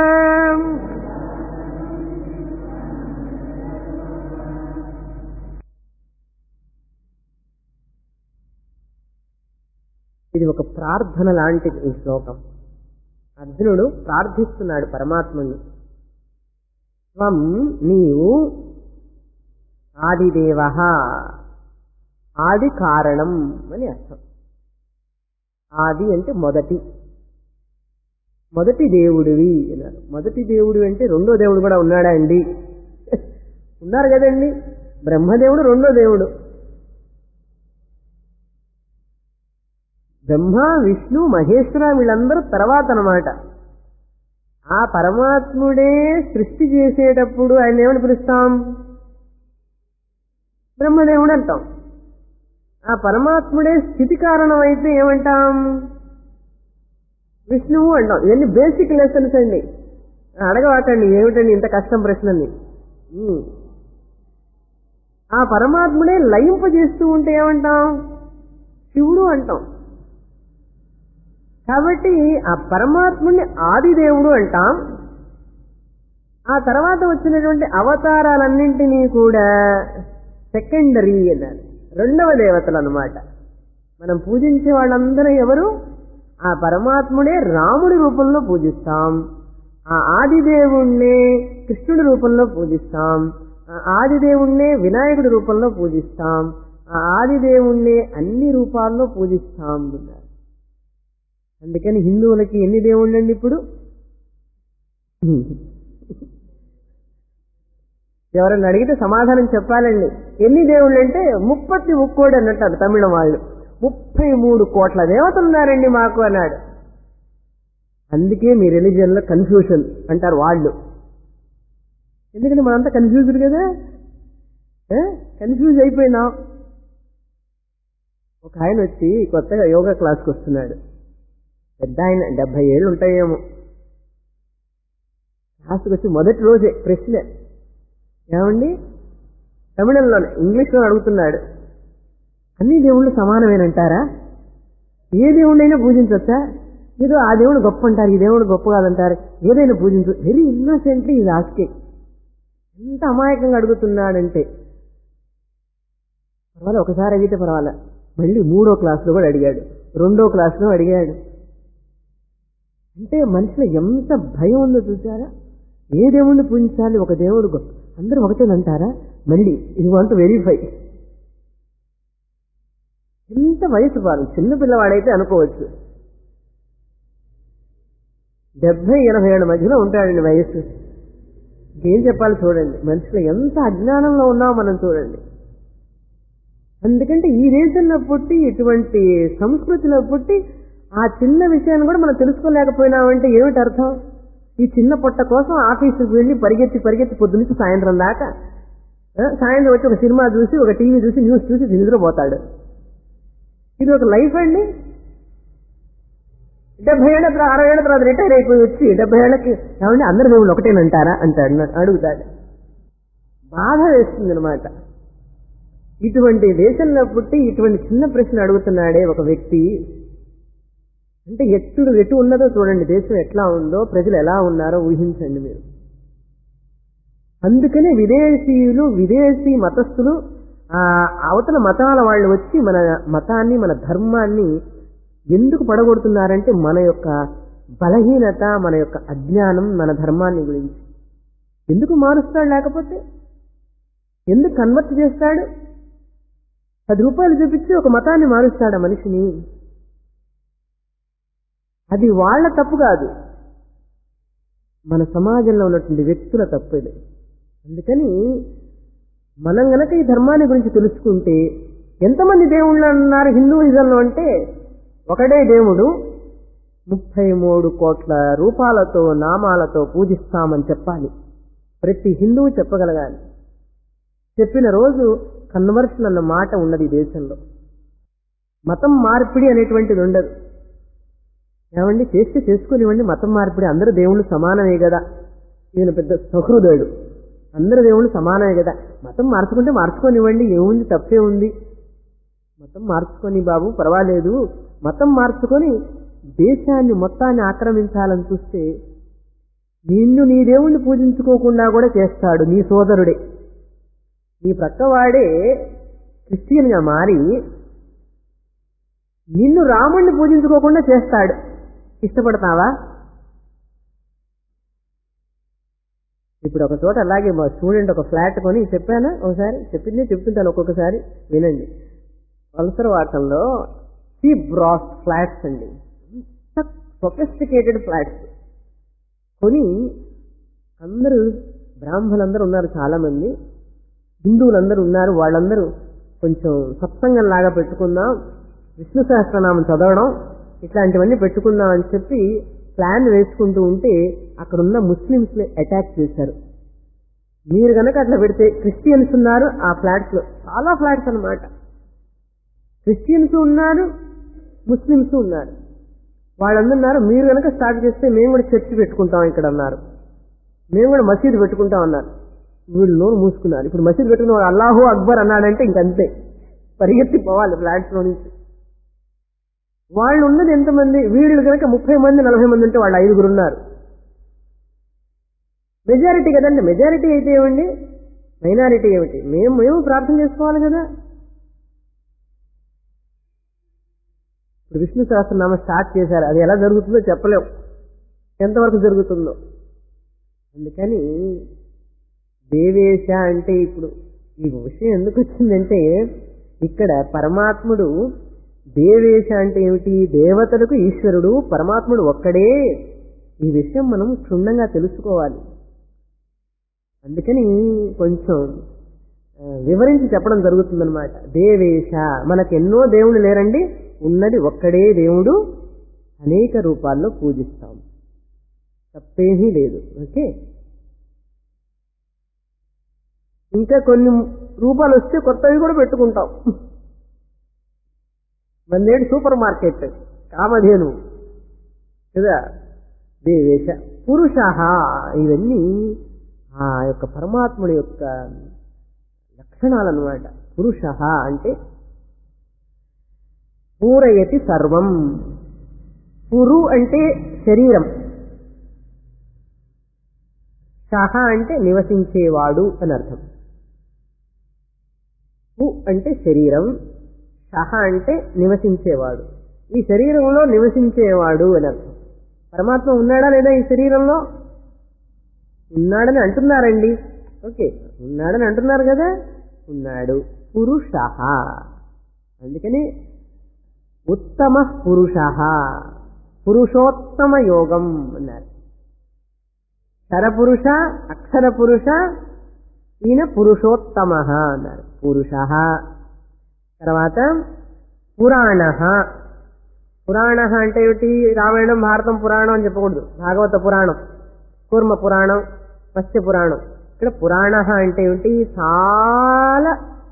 [SPEAKER 1] ఇది ఒక ప్రార్థన లాంటిది ఈ శ్లోకం అర్జునుడు ప్రార్థిస్తున్నాడు పరమాత్మని త్వం నీవు ఆదిదేవ ఆది కారణం అని అర్థం ఆది అంటే మొదటి మొదటి దేవుడివి అన్నారు మొదటి దేవుడు అంటే రెండో దేవుడు కూడా ఉన్నాడా అండి ఉన్నారు కదండి బ్రహ్మదేవుడు రెండో దేవుడు బ్రహ్మ విష్ణు మహేశ్వర వీళ్ళందరూ తర్వాత అన్నమాట ఆ పరమాత్ముడే సృష్టి చేసేటప్పుడు ఆయన ఏమని పిలుస్తాం బ్రహ్మదేవుడు అంటాం ఆ పరమాత్ముడే స్థితి కారణం అయితే ఏమంటాం విష్ణువు అంటాం ఇవన్నీ బేసిక్ లెసన్స్ అండి అడగవాకండి ఏమిటండి ఇంత కష్టం ప్రశ్నని ఉమ్. ఆ పరమాత్ముడే లయింపజేస్తూ ఉంటే ఏమంటాం శివుడు అంటాం కాబట్టి ఆ పరమాత్ముడిని ఆదిదేవుడు అంటాం ఆ తర్వాత వచ్చినటువంటి అవతారాలన్నింటినీ కూడా సెకండరీ అన్నారు రెండవ దేవతలు అన్నమాట మనం పూజించే వాళ్ళందరూ ఎవరు ఆ పరమాత్ముడే రాముడి రూపంలో పూజిస్తాం ఆ ఆదిదేవుణ్ణే కృష్ణుడి రూపంలో పూజిస్తాం ఆ ఆదిదేవుణ్ణే వినాయకుడి రూపంలో పూజిస్తాం ఆ ఆదిదేవుణ్ణే అన్ని రూపాల్లో పూజిస్తాం అన్నారు అందుకని హిందువులకి ఎన్ని దేవుళ్ళండి ఇప్పుడు ఎవరన్నా అడిగితే సమాధానం చెప్పాలండి ఎన్ని దేవుళ్ళు అంటే ముప్పత్తి ముక్కోడు అన్నట్టు తమిళం వాళ్ళు ముప్పై మూడు కోట్ల దేవతలు ఉన్నారండి మాకు అన్నాడు అందుకే మీ రిలీజియన్ లో కన్ఫ్యూషన్ అంటారు వాళ్ళు ఎందుకంటే మనంతా కన్ఫ్యూజ్డ్ కదా కన్ఫ్యూజ్ అయిపోయినాం ఒక ఆయన వచ్చి కొత్తగా యోగా క్లాస్కి వస్తున్నాడు పెద్ద ఆయన డెబ్బై ఏళ్ళు ఉంటాయేమో క్లాస్కి వచ్చి మొదటి రోజే ప్రశ్న ఏమండి తమిళంలోనే ఇంగ్లీష్లో అడుగుతున్నాడు అన్ని దేవుళ్ళు సమానమేనంటారా ఏ దేవుళ్ళైనా పూజించవచ్చా ఏదో ఆ దేవుడు గొప్ప అంటారు ఈ దేవుడు గొప్ప కాదంటారు ఏదైనా పూజించు వెరీ ఇన్నోసెంట్లీ ఇది ఆస్కే ఎంత అమాయకంగా అడుగుతున్నాడంటే పర్వాలే ఒకసారి అడిగితే పర్వాలే మళ్ళీ మూడో క్లాస్లో కూడా అడిగాడు రెండో క్లాస్లో అడిగాడు అంటే మనిషిలో ఎంత భయం ఉందో చూసారా ఏ దేవుణ్ణి పూజించాలి ఒక దేవుడు గొప్ప అందరూ ఒకటేనంటారా మళ్ళీ ఇది వాంట్ వెరిఫై ఎంత వయసు పాలు చిన్న పిల్లవాడైతే అనుకోవచ్చు డెబ్బై ఎనభై ఏళ్ళ మధ్యలో ఉంటాడండి వయస్సు ఏం చెప్పాలి చూడండి మనుషులు ఎంత అజ్ఞానంలో ఉన్నామో మనం చూడండి ఎందుకంటే ఈ దేశంలో పుట్టి ఇటువంటి సంస్కృతిలో పుట్టి ఆ చిన్న విషయాన్ని కూడా మనం తెలుసుకోలేకపోయినామంటే ఏమిటి అర్థం ఈ చిన్న పొట్ట కోసం ఆఫీసుకు వెళ్ళి పరిగెత్తి పరిగెత్తి పొద్దు నుంచి సాయంత్రం దాకా ఆ, సాయంత్రం వచ్చి ఒక సినిమా చూసి ఒక టీవీ చూసి న్యూస్ చూసి నిద్రపోతాడు ఇది ఒక లైఫ్ అండి డెబ్బై ఏళ్ళ తర్వాత అరవై ఏళ్ళ తర్వాత రిటైర్ అయిపోయి వచ్చి డెబ్బై ఏళ్ళకి ఏమండి అందరు దేవుళ్ళు ఒకటేనంటారా అంటాడు నా- అడుగుతాడు బాధ వేస్తుంది అనమాట ఇటువంటి దేశంలో పుట్టి ఇటువంటి చిన్న ప్రశ్న అడుగుతున్నాడే ఒక వ్యక్తి అంటే ఎట్టుడు ఎటు ఉన్నదో చూడండి దేశం ఎట్లా ఉందో ప్రజలు ఎలా ఉన్నారో ఊహించండి మీరు అందుకనే విదేశీయులు విదేశీ మతస్థులు ఆ అవతల మతాల వాళ్ళు వచ్చి మన మతాన్ని మన ధర్మాన్ని ఎందుకు పడగొడుతున్నారంటే మన యొక్క బలహీనత మన యొక్క అజ్ఞానం మన ధర్మాన్ని గురించి ఎందుకు మారుస్తాడు లేకపోతే ఎందుకు కన్వర్ట్ చేస్తాడు పది రూపాయలు చూపించి ఒక మతాన్ని మారుస్తాడు ఆ మనిషిని అది వాళ్ళ తప్పు కాదు మన సమాజంలో ఉన్నటువంటి వ్యక్తుల తప్పు ఇది అందుకని మనం గనక ఈ ధర్మాన్ని గురించి తెలుసుకుంటే ఎంతమంది దేవుళ్ళు అన్నారు హిందూయిజంలో అంటే ఒకడే దేవుడు ముప్పై మూడు కోట్ల రూపాలతో నామాలతో పూజిస్తామని చెప్పాలి ప్రతి హిందువు చెప్పగలగాలి చెప్పిన రోజు కన్వర్షన్ అన్న మాట ఉన్నది ఈ దేశంలో మతం మార్పిడి అనేటువంటిది ఉండదు ఏమండి చేస్తే చేసుకునివ్వండి మతం మార్పిడి అందరూ దేవుళ్ళు సమానమే కదా ఈయన పెద్ద సహృదయుడు అందరు దేవుళ్ళు సమానమే కదా మతం మార్చుకుంటే మార్చుకోనివ్వండి ఏముంది తప్పే ఉంది మతం మార్చుకొని బాబు పర్వాలేదు మతం మార్చుకొని దేశాన్ని మొత్తాన్ని ఆక్రమించాలని చూస్తే నిన్ను నీ దేవుణ్ణి పూజించుకోకుండా కూడా చేస్తాడు నీ సోదరుడే నీ ప్రక్కవాడే క్రిస్టియన్గా మారి నిన్ను రాముణ్ణి పూజించుకోకుండా చేస్తాడు ఇష్టపడతావా ఇప్పుడు ఒక చోట అలాగే మా స్టూడెంట్ ఒక ఫ్లాట్ కొని చెప్పానా ఒకసారి చెప్పిందే చెప్తుంటాను ఒక్కొక్కసారి వినండి వలసర వాటంలో చీప్ బ్రాస్ ఫ్లాట్స్ అండి సొఫిస్టికేటెడ్ ఫ్లాట్స్ కొని అందరూ బ్రాహ్మణులందరూ ఉన్నారు చాలా మంది హిందువులందరూ ఉన్నారు వాళ్ళందరూ కొంచెం సత్సంగం లాగా పెట్టుకుందాం విష్ణు సహస్రనామం చదవడం ఇట్లాంటివన్నీ పెట్టుకుందాం అని చెప్పి ప్లాన్ వేసుకుంటూ ఉంటే అక్కడున్న ముస్లిమ్స్ అటాక్ చేశారు మీరు గనక అట్లా పెడితే క్రిస్టియన్స్ ఉన్నారు ఆ ఫ్లాట్స్ లో చాలా ఫ్లాట్స్ అన్నమాట క్రిస్టియన్స్ ఉన్నారు ముస్లిమ్స్ ఉన్నారు వాళ్ళందరున్నారు మీరు గనక స్టార్ట్ చేస్తే మేము కూడా చర్చి పెట్టుకుంటాం ఇక్కడ అన్నారు మేము కూడా మసీదు పెట్టుకుంటాం అన్నారు వీళ్ళు నోరు మూసుకున్నారు ఇప్పుడు మసీదు పెట్టుకున్న వాడు అల్లాహు అక్బర్ అన్నాడంటే ఇంకంతే పరిగెత్తి పోవాలి ఫ్లాట్స్ లో నుంచి వాళ్ళు ఉన్నది ఎంతమంది వీళ్ళు కనుక ముప్పై మంది నలభై మంది ఉంటే వాళ్ళు ఐదుగురు ఉన్నారు మెజారిటీ కదండి మెజారిటీ అయితే ఏమండి మైనారిటీ ఏమిటి మేము మేము ప్రార్థన చేసుకోవాలి కదా ఇప్పుడు విష్ణు సహస్రనామ స్టార్ట్ చేశారు అది ఎలా జరుగుతుందో చెప్పలేం ఎంతవరకు జరుగుతుందో అందుకని దేవేశ అంటే ఇప్పుడు ఈ విషయం ఎందుకు వచ్చిందంటే ఇక్కడ పరమాత్ముడు దేవేశ అంటే ఏమిటి దేవతలకు ఈశ్వరుడు పరమాత్ముడు ఒక్కడే ఈ విషయం మనం క్షుణ్ణంగా తెలుసుకోవాలి అందుకని కొంచెం ఆ, వివరించి చెప్పడం జరుగుతుందన్నమాట దేవేశ మనకు ఎన్నో దేవుళ్ళు లేరండి ఉన్నది ఒక్కడే దేవుడు అనేక రూపాల్లో పూజిస్తాం తప్పేమీ లేదు ఓకే ఇంకా కొన్ని రూపాలు వస్తే కొత్తవి కూడా పెట్టుకుంటాం మందేడు సూపర్ మార్కెట్ కామధేను కదా దేవేశ పురుష ఇవన్నీ ఆ యొక్క పరమాత్ముడి యొక్క లక్షణాలన్నమాట పురుష అంటే పూరయతి సర్వం పురు అంటే శరీరం షహ అంటే నివసించేవాడు అని అర్థం పు అంటే శరీరం షహ అంటే నివసించేవాడు ఈ శరీరంలో నివసించేవాడు అని అర్థం పరమాత్మ ఉన్నాడా లేదా ఈ శరీరంలో ఉన్నాడని అంటున్నారండి ఓకే ఉన్నాడని అంటున్నారు కదా ఉన్నాడు పురుష అందుకని ఉత్తమ పురుష పురుషోత్తమ యోగం అన్నారు క్షరపురుష అక్షర పురుష ఈయన పురుషోత్తమ అన్నారు పురుష తర్వాత పురాణ పురాణ అంటే ఏమిటి రామాయణం భారతం పురాణం అని చెప్పకూడదు భాగవత పురాణం కూర్మ పురాణం మత్స్య పురాణం ఇక్కడ పురాణ అంటే ఏమిటి చాలా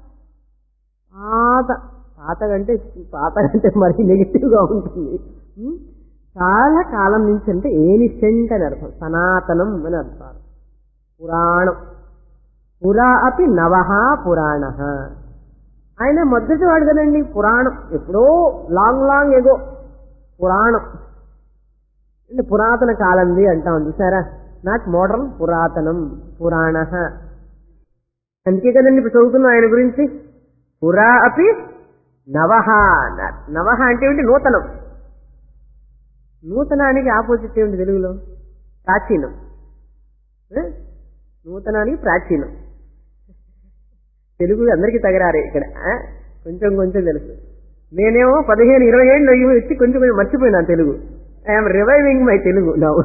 [SPEAKER 1] పాత పాత కంటే పాత కంటే మరి నెగిటివ్ గా ఉంటుంది ఉం? చాలా కాలం నుంచి అంటే ఏనిసెంట్ అని అర్థం సనాతనం అని అర్థం పురాణం పురా అపి నవహ పురాణ ఆయన మొదటి వాడు కదండి పురాణం ఎప్పుడో లాంగ్ లాంగ్ ఎగో పురాణం అంటే పురాతన కాలంది అంటాం చూసారా నాట్ మోడర్న్ పురాతనం పురాణ అందుకే కదండి ఇప్పుడు చదువుతున్నాం ఆయన గురించి పురా అపి నవహ అన్నారు నవహ అంటే ఏమిటి నూతనం నూతనానికి ఆపోజిట్ ఏమిటి తెలుగులో ప్రాచీనం ఏ? నూతనానికి ప్రాచీనం తెలుగు అందరికీ తగరారే ఇక్కడ ఆ? కొంచెం కొంచెం తెలుసు నేనేమో పదిహేను ఇరవై ఏళ్ళు అయ్యి వచ్చి కొంచెం కొంచెం మర్చిపోయినాను Telugu I'm reviving my Telugu నవ్వు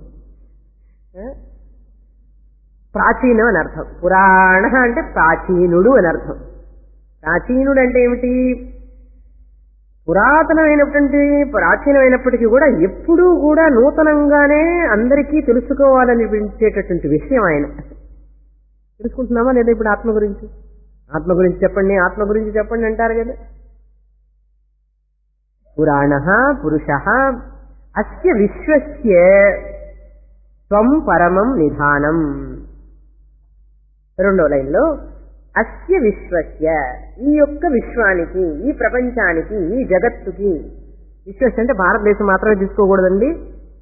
[SPEAKER 1] ప్రాచీనం అని అర్థం పురాణ అంటే ప్రాచీనుడు అని అర్థం ప్రాచీనుడు అంటే ఏమిటి పురాతనమైనటువంటి ప్రాచీనమైనప్పటికీ కూడా ఎప్పుడూ కూడా నూతనంగానే అందరికీ తెలుసుకోవాలనిపించేటటువంటి విషయం ఆయన తెలుసుకుంటున్నామా లేదా ఇప్పుడు ఆత్మ గురించి ఆత్మ గురించి చెప్పండి ఆత్మ గురించి చెప్పండి అంటారు కదా పురాణ పురుష అస్య విశ్వస్య త్వం పరమం నిధానం రెండో లైన్లో అస్య విశ్వస్య ఈ యొక్క విశ్వానికి ఈ ప్రపంచానికి ఈ జగత్తుకి విశ్వస్య అంటే భారతదేశం మాత్రమే తీసుకోకూడదండి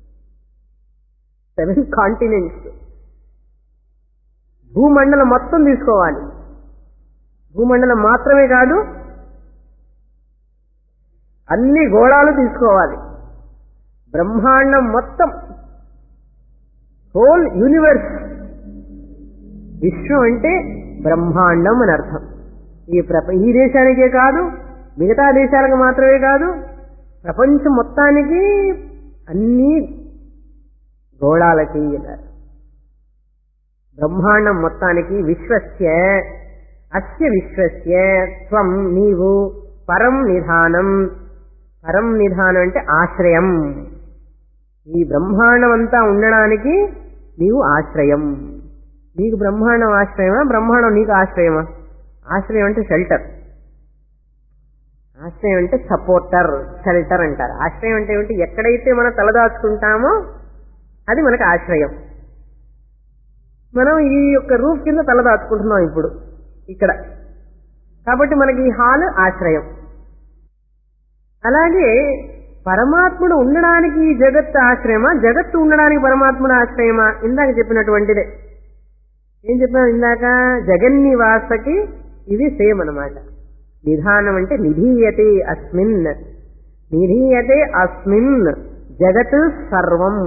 [SPEAKER 1] సెవెన్ కాంటినెంట్స్ భూమండలం మొత్తం తీసుకోవాలి భూమండలం మాత్రమే కాదు అన్ని గోళాలు తీసుకోవాలి బ్రహ్మాండం మొత్తం హోల్ యూనివర్స్ విశ్వం అంటే బ్రహ్మాండం అని అర్థం ఈ ప్రప ఈ దేశానికే కాదు మిగతా దేశాలకు మాత్రమే కాదు ప్రపంచం మొత్తానికి అన్ని గోళాలకి అన్నారు బ్రహ్మాండం మొత్తానికి విశ్వస్య అస్య విశ్వస్య త్వం నీవు పరం నిధానం పరం నిధానం అంటే ఆశ్రయం ఈ బ్రహ్మాండం అంతా ఉండడానికి నీవు ఆశ్రయం నీకు బ్రహ్మాండం ఆశ్రయమా బ్రహ్మాండం నీకు ఆశ్రయమా ఆశ్రయం అంటే షెల్టర్ ఆశ్రయం అంటే సపోర్టర్ షెల్టర్ అంటారు ఆశ్రయం అంటే ఏమిటి ఎక్కడైతే మనం తలదాచుకుంటామో అది మనకు ఆశ్రయం మనం ఈ యొక్క రూఫ్ కింద తలదాచుకుంటున్నాం ఇప్పుడు ఇక్కడ కాబట్టి మనకి ఈ హాల్ ఆశ్రయం అలాగే పరమాత్ముడు ఉండడానికి ఈ జగత్తు ఆశ్రయమా జగత్తు ఉండడానికి పరమాత్ముడు ఆశ్రయమా ఇందాక చెప్పినటువంటిదే ఏం చెప్పాను ఇందాక జగన్నివాసకి ఇది సేమ్ అనమాట నిధానం అంటే నిధీయతే అస్మిన్ నిధీయతే అస్మిన్ జగత్ సర్వం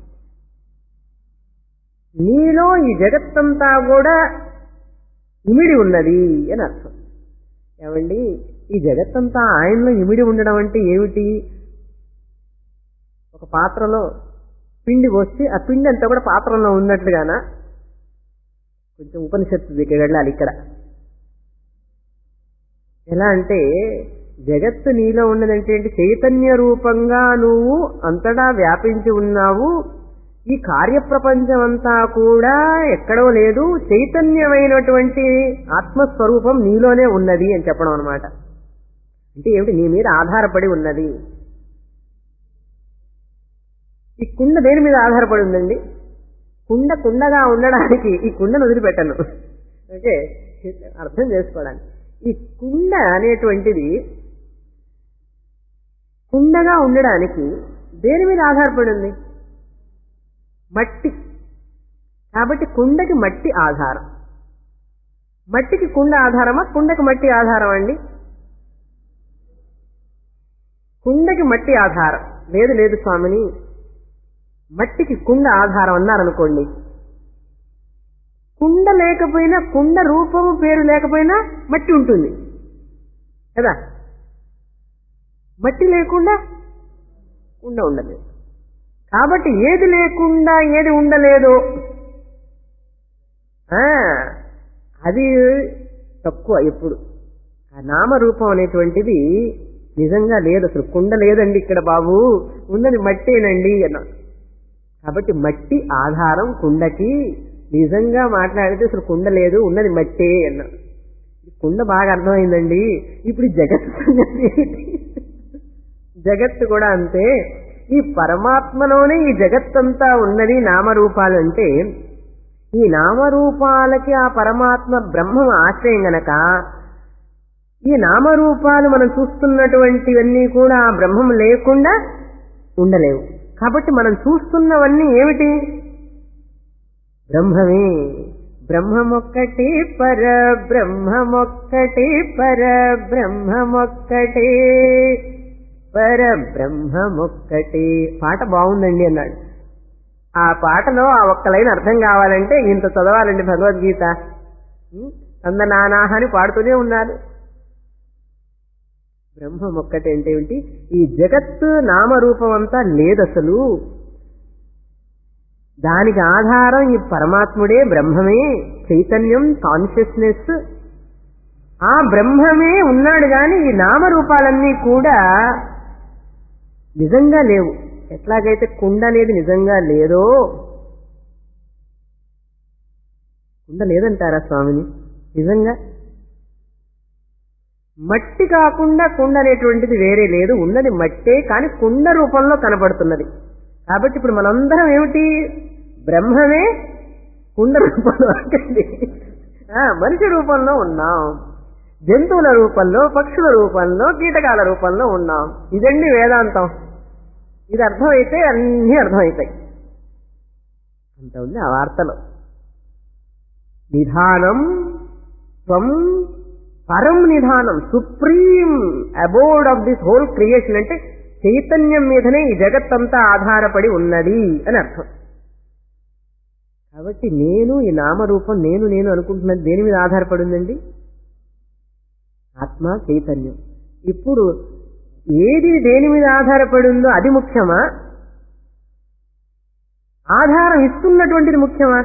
[SPEAKER 1] నీలో ఈ జగత్తంతా కూడా ఇమిడి ఉన్నది అని అర్థం ఏమండి ఈ జగత్తంతా ఆయనలో ఇమిడి ఉండడం అంటే ఏమిటి ఒక పాత్రలో పిండి పోసి ఆ పిండి అంతా కూడా పాత్రలో ఉన్నట్లుగానా కొంచెం ఉపనిషత్తు దగ్గర వెళ్ళాలి ఇక్కడ ఎలా అంటే జగత్తు నీలో ఉన్నదంటే ఏంటి చైతన్య రూపంగా నువ్వు అంతటా వ్యాపించి ఉన్నావు ఈ కార్యప్రపంచం అంతా కూడా ఎక్కడో లేదు చైతన్యమైనటువంటి ఆత్మస్వరూపం నీలోనే ఉన్నది అని చెప్పడం అనమాట అంటే ఏమిటి నీ మీద ఆధారపడి ఉన్నది ఈ కుండ దేని మీద ఆధారపడి ఉందండి కుండ కుండగా ఉండడానికి ఈ కుండను వదిలిపెట్టను ఓకే అర్థం చేసుకోవడానికి ఈ కుండ అనేటువంటిది కుండగా ఉండడానికి దేని మీద ఆధారపడి ఉంది మట్టి కాబట్టి కుండకి మట్టి ఆధారం మట్టికి కుండ ఆధారమా కుండకి మట్టి ఆధారం అండి కుండకి మట్టి ఆధారం లేదు లేదు స్వామిని మట్టికి కుండ ఆధారం అన్నారనుకోండి కుండ లేకపోయినా కుండ రూపము పేరు లేకపోయినా మట్టి ఉంటుంది కదా మట్టి లేకుండా కుండ ఉండదు కాబట్టి ఏది లేకుండా ఏది ఉండలేదు ఆ, అది తక్కువ ఎప్పుడు ఆ నామరూపం అనేటువంటిది నిజంగా లేదు అసలు కుండ లేదండి ఇక్కడ బాబు ఉన్నది మట్టేనండి అన్నాడు కాబట్టి మట్టి ఆధారం కుండకి నిజంగా మాట్లాడితే అసలు కుండ లేదు ఉన్నది మట్టే అన్నాడు ఈ కుండ బాగా అర్థమైందండి ఇప్పుడు ఈ జగత్తు సంగతి ఏంటి? జగత్తు కూడా అంతే ఈ పరమాత్మలోనే ఈ జగత్తంతా ఉన్నది నామరూపాలంటే ఈ నామరూపాలకి ఆ పరమాత్మ బ్రహ్మం ఆశ్రయం గనక ఈ నామరూపాలు మనం చూస్తున్నటువంటివన్నీ కూడా ఆ బ్రహ్మం లేకుండా ఉండలేవు కాబట్టి మనం చూస్తున్నవన్నీ ఏమిటి బ్రహ్మమే బ్రహ్మమొక్కటే పర బ్రహ్మమొక్కటే పర బ్రహ్మమొక్కటే పర బ్రహ్మమొక్కటే పాట బాగుందండి అన్నాడు ఆ పాటలో ఆ ఒక్క లైన్ అర్థం కావాలంటే ఇంత చదవాలండి భగవద్గీత నానాహ అని పాడుతూనే ఉన్నారు బ్రహ్మం ఒక్కటే అంటే ఏమిటి ఈ జగత్తు నామరూపం అంతా లేదు అసలు దానికి ఆధారం ఈ పరమాత్ముడే బ్రహ్మమే చైతన్యం కాన్షియస్నెస్ ఆ బ్రహ్మమే ఉన్నాడు గాని ఈ నామరూపాలన్నీ కూడా నిజంగా లేవు ఎట్లాగైతే కుండ అనేది నిజంగా లేదో కుండ లేదంటారా స్వామిని నిజంగా మట్టి కాకుండా కుండ అనేటువంటిది వేరే లేదు ఉన్నది మట్టే కానీ కుండ రూపంలో కనబడుతున్నది కాబట్టి ఇప్పుడు మనందరం ఏమిటి బ్రహ్మమే కుండ రూపంలో అంటే మనిషి రూపంలో ఉన్నాం జంతువుల రూపంలో పక్షుల రూపంలో కీటకాల రూపంలో ఉన్నాం ఇదండి వేదాంతం ఇది అర్థమైతే అన్నీ అర్థమవుతాయి అంత ఉంది ఆ వార్తలో నిధానం త్వం పరం నిధానం supreme abode of this whole creation అంటే చైతన్యం మీదనే ఈ జగత్తంతా ఆధారపడి ఉన్నది అని అర్థం కాబట్టి నేను ఈ నామరూపం నేను నేను అనుకుంటున్నది దేని మీద ఆధారపడి ఉందండి ఆత్మ చైతన్యం ఇప్పుడు ఏది దేని మీద ఆధారపడి ఉందో అది ముఖ్యమా ఆధారం ఇస్తున్నటువంటిది ముఖ్యమా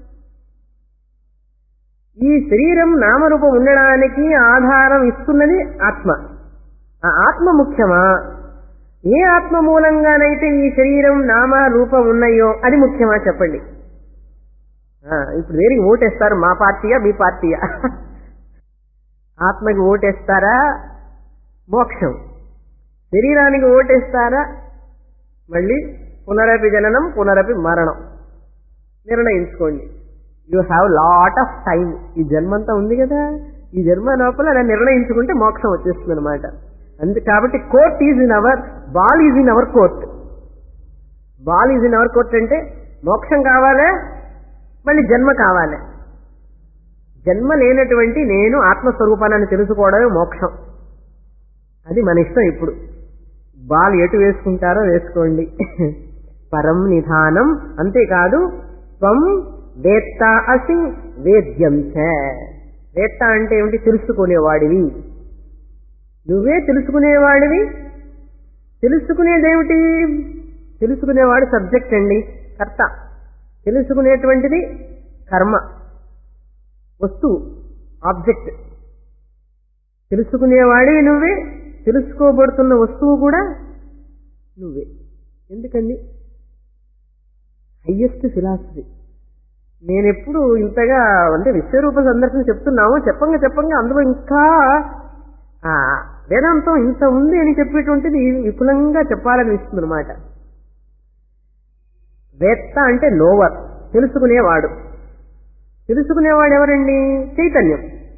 [SPEAKER 1] ఈ శరీరం నామరూపం ఉండడానికి ఆధారం ఇస్తున్నది ఆత్మ ఆ ఆత్మ ముఖ్యమా ఏ ఆత్మ మూలంగానైతే ఈ శరీరం నామ రూపం ఉన్నాయో అది ముఖ్యమా చెప్పండి ఇప్పుడు వేరే ఓటేస్తారు మా పార్టీయా మీ పార్టీయా ఆత్మకి ఓటేస్తారా మోక్షం శరీరానికి ఓటేస్తారా మళ్ళీ పునరపి జననం పునరపి మరణం నిర్ణయించుకోండి you have lot of time ఈ జన్మంతా ఉంది కదా ఈ జన్మ లోపల అలా నిర్ణయించుకుంటే మోక్షం వచ్చేస్తుంది అనమాట అందు కాబట్టి court is in our ball is in our court ball is in our court అంటే మోక్షం కావాలా మళ్ళీ జన్మ కావాలి జన్మ లేనటువంటి నేను ఆత్మస్వరూపాన్ని తెలుసుకోవడమే మోక్షం అది మన ఇష్టం ఇప్పుడు బాల్ ఎటు వేసుకుంటారో వేసుకోండి పరం నిధానం అంతేకాదు త్వం వేత్త అసి వేద్యం చ వేత్త అంటే ఏమిటి తెలుసుకునేవాడివి నువ్వే తెలుసుకునేవాడివి తెలుసుకునేదేమిటి తెలుసుకునేవాడు సబ్జెక్ట్ అండి కర్త తెలుసుకునేటువంటిది కర్మ వస్తువు ఆబ్జెక్ట్ తెలుసుకునేవాడివి నువ్వే తెలుసుకోబడుతున్న వస్తువు కూడా నువ్వే ఎందుకండి హయ్యెస్ట్ ఫిలాసఫీ నేనెప్పుడు ఇంతగా అంటే విశ్వరూప సందర్శన చెప్తున్నాము చెప్పంగా చెప్పంగా అందులో ఇంకా వేదాంతం ఇంత ఉంది అని చెప్పేటువంటిది విపులంగా చెప్పాలనిపిస్తుంది అనమాట వేత్త అంటే లోవర్ తెలుసుకునేవాడు తెలుసుకునేవాడు ఎవరండి చైతన్యం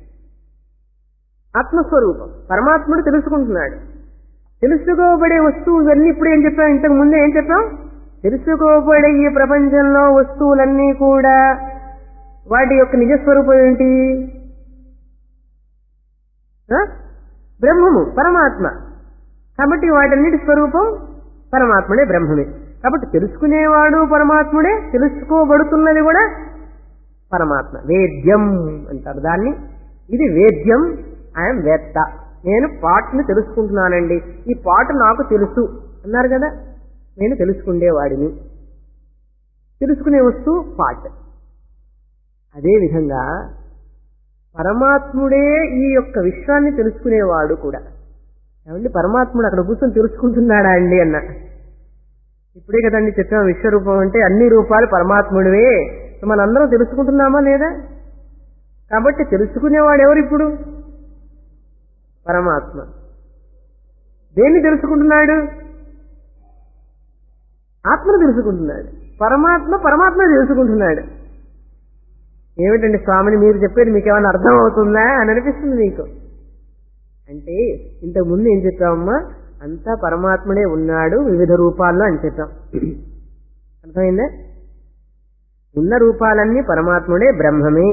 [SPEAKER 1] ఆత్మస్వరూపం పరమాత్ముడు తెలుసుకుంటున్నాడు తెలుసుకోబడే వస్తువు ఇవన్నీ ఇప్పుడు ఏం చెప్పాం ఇంతకు ముందే ఏం చెప్పాం తెలుసుకోబడే ఈ ప్రపంచంలో వస్తువులన్నీ కూడా వాటి యొక్క నిజస్వరూపం ఏంటి బ్రహ్మము పరమాత్మ కాబట్టి వాటన్నిటి స్వరూపం పరమాత్ముడే బ్రహ్మమే కాబట్టి తెలుసుకునేవాడు పరమాత్ముడే తెలుసుకోబడుతున్నది కూడా పరమాత్మ వేద్యం అంటారు దాన్ని ఇది వేద్యం ఐఎమ్ వేత్త నేను పాటని తెలుసుకుంటున్నానండి ఈ పాట నాకు తెలుసు అన్నారు కదా నేను తెలుసుకునేవాడిని తెలుసుకునే వస్తువు పాట్ అదేవిధంగా పరమాత్ముడే ఈ యొక్క విశ్వాన్ని తెలుసుకునేవాడు కూడా ఏమండి పరమాత్ముడు అక్కడ కూర్చొని తెలుసుకుంటున్నాడా అండి అన్న ఇప్పుడే కదండి చెప్పాం విశ్వరూపం అంటే అన్ని రూపాలు పరమాత్ముడివే మనందరం తెలుసుకుంటున్నామా లేదా కాబట్టి తెలుసుకునేవాడు ఎవరు ఇప్పుడు పరమాత్మ దేన్ని తెలుసుకుంటున్నాడు ఆత్మను తెలుసుకుంటున్నాడు పరమాత్మ పరమాత్మ తెలుసుకుంటున్నాడు ఏమిటండి స్వామిని మీరు చెప్పేది మీకు ఏమైనా అర్థం అవుతుందా అని అనిపిస్తుంది మీకు అంటే ఇంతకు ముందు ఏం చెప్పామమ్మా అంతా పరమాత్ముడే ఉన్నాడు వివిధ రూపాల్లో అని చెప్పాం అర్థమైందా ఉన్న రూపాలన్నీ పరమాత్ముడే బ్రహ్మమే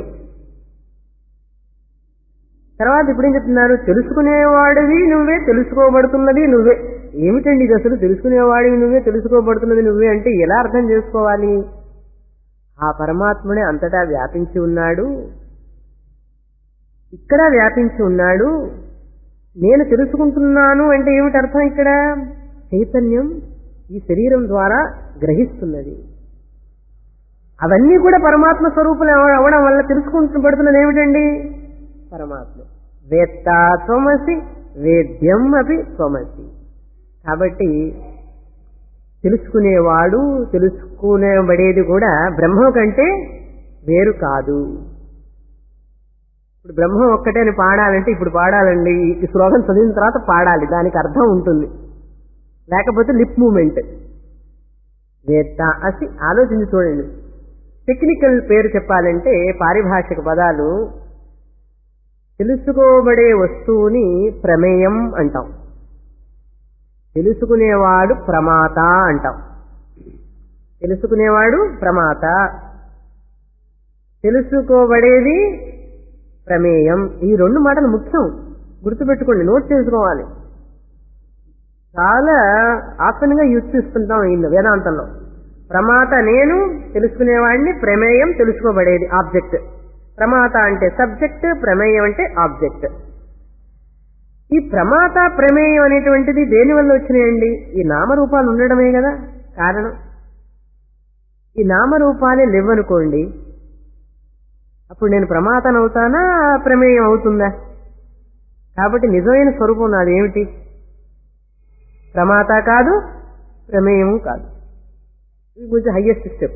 [SPEAKER 1] తర్వాత ఇప్పుడు ఏం చెప్తున్నారు తెలుసుకునేవాడివి నువ్వే తెలుసుకోబడుతున్నది నువ్వే ఏమిటండి ఇది అసలు తెలుసుకునేవాడివి నువ్వే తెలుసుకోబడుతున్నది నువ్వే అంటే ఎలా అర్థం చేసుకోవాలి ఆ పరమాత్ముడే అంతటా వ్యాపించి ఉన్నాడు ఇక్కడ వ్యాపించి ఉన్నాడు నేను తెలుసుకుంటున్నాను అంటే ఏమిటి అర్థం ఇక్కడ చైతన్యం ఈ శరీరం ద్వారా గ్రహిస్తున్నది అవన్నీ కూడా పరమాత్మ స్వరూపులు అవ- అవడం వల్ల తెలుసుకుంటూ పడుతున్నది ఏమిటండి పరమాత్మ వేత్త త్వమసి వేద్యం అపి త్వమసి కాబట్టి తెలుసుకునేవాడు తెలుసుకునేబడేది కూడా బ్రహ్మ కంటే వేరు కాదు ఇప్పుడు బ్రహ్మం ఒక్కటే అని పాడాలంటే ఇప్పుడు పాడాలండి ఈ శ్లోకం చదివిన తర్వాత పాడాలి దానికి అర్థం ఉంటుంది లేకపోతే లిప్ మూమెంట్ వేత్త అసి ఆలోచించి చూడండి టెక్నికల్ పేరు చెప్పాలంటే పారిభాషిక పదాలు తెలుసుకోబడే వస్తువుని ప్రమేయం అంటాం తెలుసుకునేవాడు ప్రమాత అంటాం తెలుసుకునేవాడు ప్రమాత తెలుసుకోబడేది ప్రమేయం ఈ రెండు మాటలు ముఖ్యం గుర్తుపెట్టుకోండి నోట్ చేసుకోవాలి చాలా ఆసనంగా యూజ్ చేస్తుంటాం ఈ వేదాంతంలో ప్రమాత నేను తెలుసుకునేవాడిని ప్రమేయం తెలుసుకోబడేది ఆబ్జెక్ట్ ప్రమాత అంటే సబ్జెక్ట్ ప్రమేయం అంటే ఆబ్జెక్ట్ ఈ ప్రమాత ప్రమేయం అనేటువంటిది దేని వల్ల వచ్చినాయండి ఈ నామరూపాలు ఉండడమే కదా కారణం ఈ నామరూపాలే లేవనుకోండి అప్పుడు నేను ప్రమాతను అవుతానా ప్రమేయం అవుతుందా కాబట్టి నిజమైన స్వరూపం నాది ఏమిటి ప్రమాత కాదు ప్రమేయము కాదు ఇది కొంచెం హయ్యెస్ట్ స్టెప్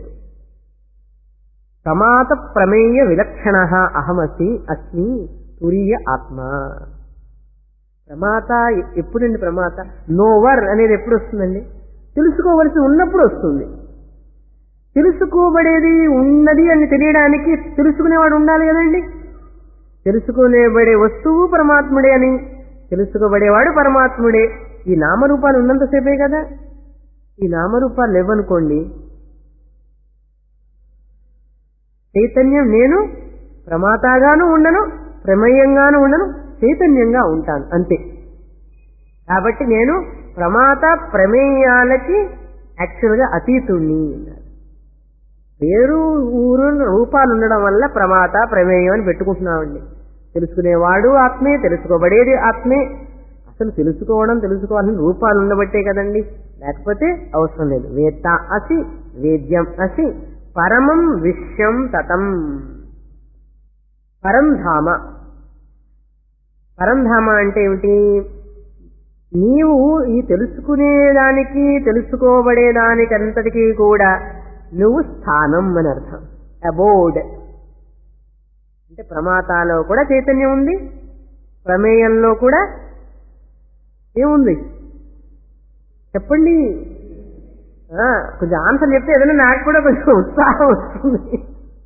[SPEAKER 1] ప్రమాత ప్రమేయ విలక్షణ అహమసి అస్మి తురీయ ఆత్మ ప్రమాత ఎప్పుడండి ప్రమాత నోవర్ అనేది ఎప్పుడు వస్తుందండి తెలుసుకోవలసి ఉన్నప్పుడు వస్తుంది తెలుసుకోబడేది ఉన్నది అని తెలియడానికి తెలుసుకునేవాడు ఉండాలి కదండి తెలుసుకునేబడే వస్తువు పరమాత్ముడే అని తెలుసుకోబడేవాడు పరమాత్ముడే ఈ నామరూపాలు ఉన్నంతసేపే కదా ఈ నామరూపాలు లేవనుకోండి చైతన్యం నేను ప్రమాతగాను ఉండను ప్రమేయంగాను ఉండను చైతన్యంగా ఉంటాను అంతే కాబట్టి నేను ప్రమాత ప్రమేయాలకి యాక్చువల్గా అతీతుణ్ణి అన్నారు పేరు ఊరు రూపాలు ఉండడం వల్ల ప్రమాత ప్రమేయం అని పెట్టుకుంటున్నామండి తెలుసుకునేవాడు ఆత్మే తెలుసుకోబడేది ఆత్మే అసలు తెలుసుకోవడం తెలుసుకోవాల్సిన రూపాలు ఉండబట్టే కదండి లేకపోతే అవసరం లేదు వేత్త అసి వేద్యం అసి పరమం విశ్వం తతం పరంధామ పరంధామ అంటే ఏమిటి నీవు ఈ తెలుసుకునేదానికి తెలుసుకోబడేదానికి అంతటికీ కూడా నువ్వు స్థానం అని అర్థం అబోర్డ్ అంటే ప్రమాతాలో కూడా చైతన్యం ఉంది ప్రమేయంలో కూడా ఏముంది చెప్పండి ఆ, కొంచెం ఆన్సర్ చెప్తే ఏదైనా నాకు కూడా కొంచెం ఉత్సాహం వస్తుంది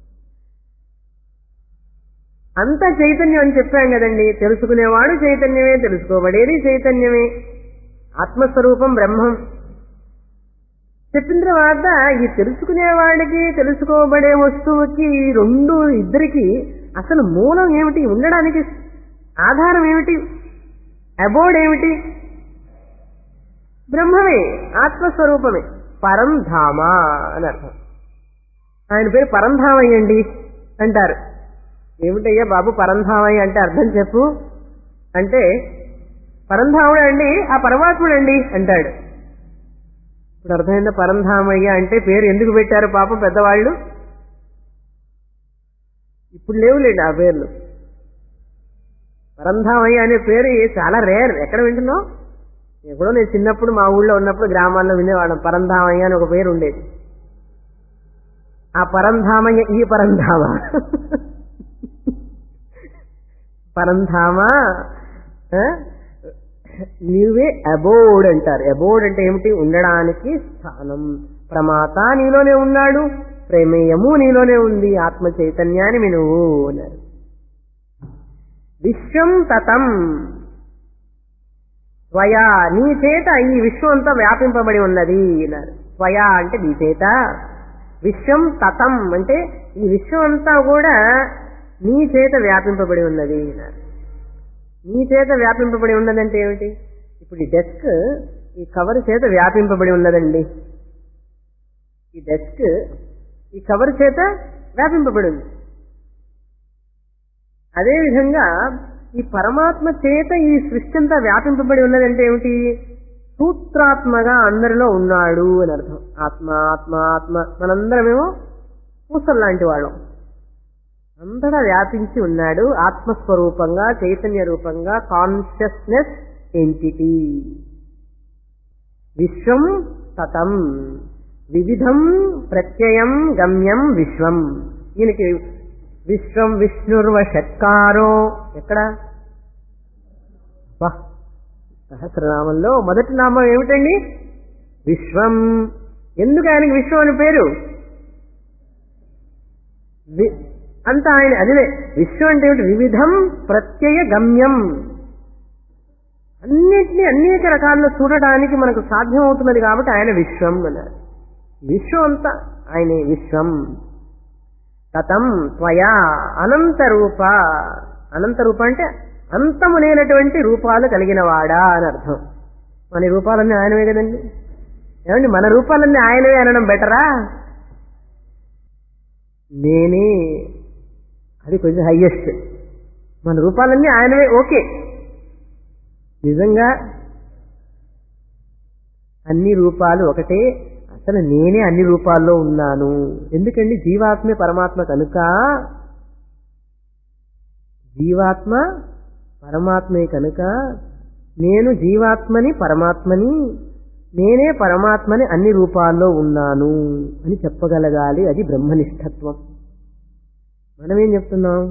[SPEAKER 1] అంత చైతన్యం అని చెప్పాం కదండి తెలుసుకునేవాడు చైతన్యమే తెలుసుకోబడేది చైతన్యమే ఆత్మస్వరూపం బ్రహ్మం చెప్పిన తర్వాత ఈ తెలుసుకునేవాడికి తెలుసుకోబడే వస్తువుకి ఈ రెండు ఇద్దరికి అసలు మూలం ఏమిటి ఉండడానికి ఆధారం ఏమిటి అబోర్డ్ ఏమిటి బ్రహ్మమే ఆత్మస్వరూపమే పరంధామ అని అర్థం ఆయన పేరు పరంధామయ్య అండి అంటారు ఏమిటయ్యా బాబు పరంధామయ్య అంటే అర్థం చెప్పు అంటే పరంధాముడు అండి ఆ పరమాత్ముడు అండి అంటాడు ఇప్పుడు అర్థమైందా పరంధామయ్య అంటే పేరు ఎందుకు పెట్టారు పాపం పెద్దవాళ్ళు ఇప్పుడు లేవులేండి ఆ పేర్లు పరంధామయ్య అనే పేరు చాలా రేర్ ఎక్కడ వింటున్నావు ఎప్పుడో నేను చిన్నప్పుడు మా ఊళ్ళో ఉన్నప్పుడు గ్రామాల్లో వినేవాళ్ళం పరంధామయ్య అని ఒక పేరు ఉండేది ఆ పరంధామయ్య ఈ పరంధామ పరంధామ ఆ? నీవే అబోర్డ్ అంటారు అబోర్డ్ అంటే ఏమిటి ఉండడానికి స్థానం ప్రమాత నీలోనే ఉన్నాడు ప్రమేయము నీలోనే ఉంది ఆత్మ చైతన్యాన్ని నువ్వు అన్నారు విశ్వం తతం స్వయా నీ చేత ఈ విశ్వం అంతా వ్యాపింపబడి ఉన్నది అన్నారు స్వయా అంటే నీ చేత విశ్వం తతం అంటే ఈ విశ్వం అంతా కూడా నీ చేత వ్యాపింపబడి ఉన్నది అన్నారు. నీ చేత వ్యాపింపబడి ఉన్నదంటే ఏమిటి ఇప్పుడు ఈ డెస్క్ ఈ కవర్ చేత వ్యాపింపబడి ఉన్నదండి ఈ డెస్క్ ఈ కవర్ చేత వ్యాపింపబడి ఉంది అదేవిధంగా ఈ పరమాత్మ చేత ఈ సృష్టి అంతా వ్యాపింపబడి ఉన్నదంటే ఏమిటి సూత్రాత్మగా అందరిలో ఉన్నాడు అని అర్థం ఆత్మ ఆత్మ ఆత్మ మనందరమేమో పూసల్లాంటి వాళ్ళం అంతటా వ్యాపించి ఉన్నాడు ఆత్మస్వరూపంగా చైతన్య రూపంగా కాన్షియస్నెస్ ఎంటిటీ విశ్వం తతం వివిధం ప్రత్యయం గమ్యం విశ్వం ఈయనకి విశ్వం విష్ణుర్వ షట్కారో ఎక్కడ వా సహస్రనామంలో మొదటి నామం ఏమిటండి విశ్వం ఎందుకు ఆయనకి విశ్వం అని పేరు వి- అంత ఆయన అదివే విశ్వం అంటే ఏమిటి వివిధం ప్రత్యయ గమ్యం అన్నిటినీ అనేక రకాల్లో చూడడానికి మనకు సాధ్యమవుతున్నది కాబట్టి ఆయన విశ్వం అన్నారు విశ్వం అంతా ఆయనే విశ్వం తతం త్వయా అనంత రూప అనంత రూప అంటే అంతము లేనటువంటి రూపాలు కలిగిన వాడా అని అర్థం మన రూపాలన్నీ ఆయనవే కదండి ఏమండి మన రూపాలన్నీ ఆయనవే అనడం బెటరా నేనే అది కొంచెం హయ్యెస్ట్ మన రూపాలన్నీ ఆయనవే ఓకే నిజంగా అన్ని రూపాలు ఒకటే అసలు నేనే అన్ని రూపాల్లో ఉన్నాను ఎందుకండి జీవాత్మే పరమాత్మ కనుక జీవాత్మ పరమాత్మే కనుక నేను జీవాత్మని పరమాత్మని నేనే పరమాత్మని అన్ని రూపాల్లో ఉన్నాను అని చెప్పగలగాలి అది బ్రహ్మనిష్టత్వం మనం ఏం చెప్తున్నాం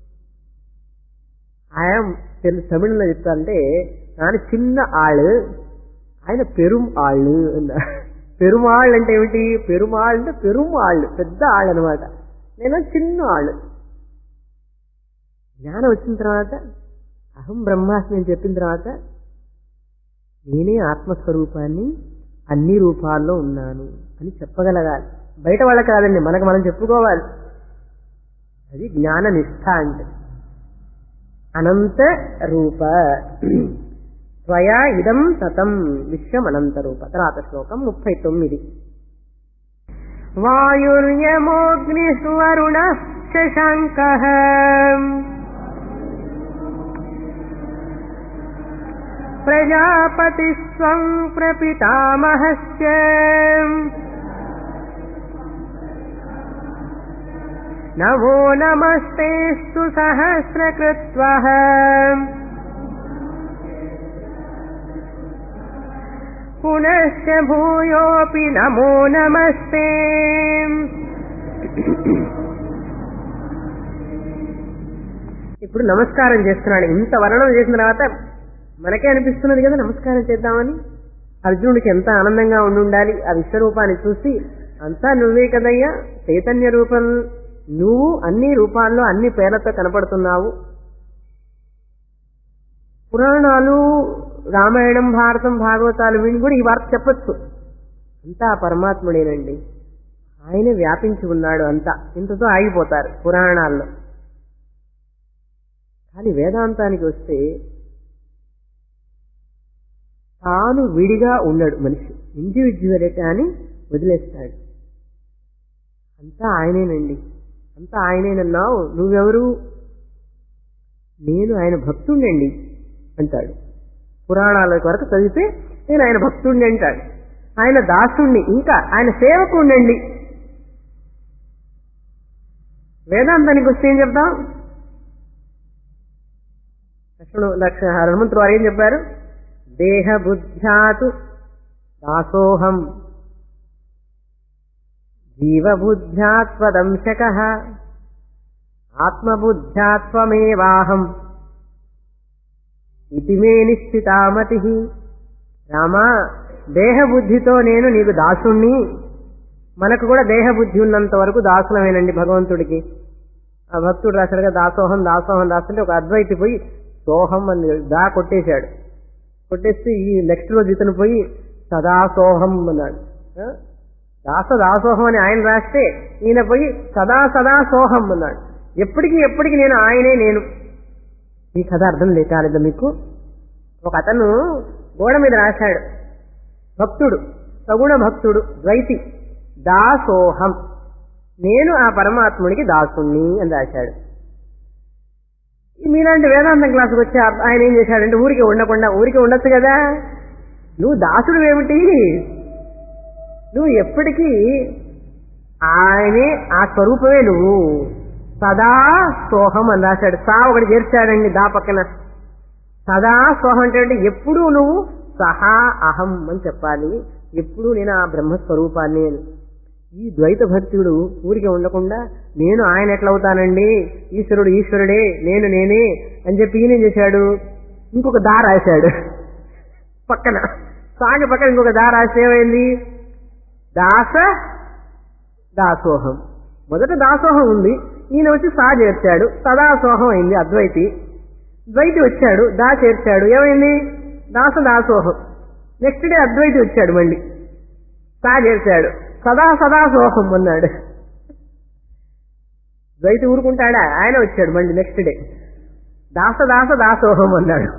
[SPEAKER 1] ఆయన తెలు తమిళంలో చెప్తారంటే ఆయన చిన్న ఆళ్ళు ఆయన పెరుం ఆళ్ళు అన్నారు పెరుమాళ్ళు అంటే ఏమిటి పెరుమాళ్ళు అంటే పెరుమాళ్ళు పెద్ద ఆళ్ళు అనమాట నేను చిన్న ఆళ్ళు జ్ఞానం వచ్చిన తర్వాత అహం బ్రహ్మాస్మి అని చెప్పిన తర్వాత నేనే ఆత్మస్వరూపాన్ని అన్ని రూపాల్లో ఉన్నాను అని చెప్పగలగాలి బయట వాళ్ళకి కాదండి మనకు మనం చెప్పుకోవాలి అది జ్ఞాన నిష్ఠ అంటే అనంత రూప త్వయా ఇదం తతం విశ్వం అనంత రూప తర్వాత శ్లోకం ముప్పై తొమ్మిది
[SPEAKER 2] वायुर्यमोऽग्निः वरुणः शशाङ्कः प्रजापतिस्त्वम् प्रपितामहश्च नमो नमस्तेऽस्तु सहस्रकृत्वः पुनश्च भूयोऽपि नमो नमस्ते
[SPEAKER 1] ఇప్పుడు నమస్కారం చేస్తున్నాడు ఇంత వర్ణన చేసిన తర్వాత మనకే అనిపిస్తున్నది కదా నమస్కారం చేద్దామని అర్జునుడికి ఎంత ఆనందంగా ఉండి ఉండాలి ఆ విశ్వరూపాన్ని చూసి అంతా నువ్వే కదయ్యా చైతన్య రూపం నువ్వు అన్ని రూపాల్లో అన్ని పేర్లతో కనపడుతున్నావు పురాణాలు రామాయణం భారతం భాగవతాలు వీళ్ళు కూడా ఈ వార్త చెప్పొచ్చు అంతా ఆ పరమాత్ముడేనండి ఆయనే వ్యాపించి ఉన్నాడు అంతా ఇంతతో ఆగిపోతారు పురాణాల్లో కానీ వేదాంతానికి వస్తే తాను విడిగా ఉండడు మనిషి ఇండివిజువలిటీ అని వదిలేస్తాడు అంతా ఆయనేనండి అంతా ఆయనేనన్నావు నువ్వెవరు నేను ఆయన భక్తుండండి అంటాడు పురాణాల వరకు చదివితే నేను ఆయన భక్తుడిని అంటాడు ఆయన దాసుణ్ణి ఇంకా ఆయన సేవకుండండి వేదాంతానికి వస్తే ఏం చెప్తాం లక్ష్మణు లక్ష హనుమంతుడు వారు ఏం చెప్పారు దేహ బుద్ధ్యాతు దాసోహం జీవబుద్ధ్యాత్వదంశక ఆత్మబుద్ధ్యాత్వమేవాహం ఇది మే నిశ్చితామతి రామా దేహబుద్ధితో నేను నీకు దాసుణ్ణి మనకు కూడా దేహబుద్ధి ఉన్నంత వరకు దాసులమేనండి భగవంతుడికి ఆ భక్తుడు రాశాడుగా దాసోహం దాసోహం రాస్తుంటే ఒక అద్వైతి పోయి సోహం అని దా కొట్టేశాడు కొట్టేస్తే ఈ నెక్స్ట్ రోజు ఇతను పోయి సదాసోహం అన్నాడు ఆ? దాస దాసోహం అని ఆయన రాస్తే ఈయన పోయి సదా సదా సోహం అన్నాడు ఎప్పటికీ ఎప్పటికీ నేను ఆయనే నేను ఈ కథ అర్థం లేకాలేదా మీకు ఒక అతను గోడ మీద రాశాడు భక్తుడు సగుణ భక్తుడు ద్వైతి దాసోహం నేను ఆ పరమాత్ముడికి దాసుణ్ణి అని రాశాడు మీలాంటి వేదాంతం క్లాసుకు వచ్చి ఆ- ఆయన ఏం చేశాడంటే ఊరికి ఉండకుండా ఊరికి ఉండొచ్చు కదా నువ్వు దాసుడు ఏమిటి నువ్వు ఎప్పటికీ ఆయనే ఆ స్వరూపమే నువ్వు సదా సోహం అని రాశాడు సా ఒకటి చేర్చాడండి దా పక్కన సదా సోహం అంటే ఏంటి? ఎప్పుడూ నువ్వు సహా అహం అని చెప్పాలి ఎప్పుడూ నేను ఆ బ్రహ్మస్వరూపాన్ని అని ఈ ద్వైత భక్తుడు ఊరికే ఉండకుండా నేను ఆయన ఎట్లా అవుతానండి ఈశ్వరుడు ఈశ్వరుడే నేను నేనే అని చెప్పి ఈయన ఏం చేశాడు ఇంకొక దా రాశాడు పక్కన సాగి పక్కన ఇంకొక దా రాసి ఏమైంది దాస దాసోహం మొదట దాసోహం ఉంది ఈయన వచ్చి సా చేర్చాడు సదాసోహం అయింది అద్వైతి ద్వైతి వచ్చాడు దా చేర్చాడు ఏమైంది దాస దాసోహం నెక్స్ట్ డే అద్వైతి వచ్చాడు మళ్ళీ సా చేర్చాడు సదా సదా సోహం అన్నాడు ద్వైతి ఊరుకుంటాడా ఆయన వచ్చాడు మళ్ళీ నెక్స్ట్ డే దాస దాస దాసోహం అన్నాడు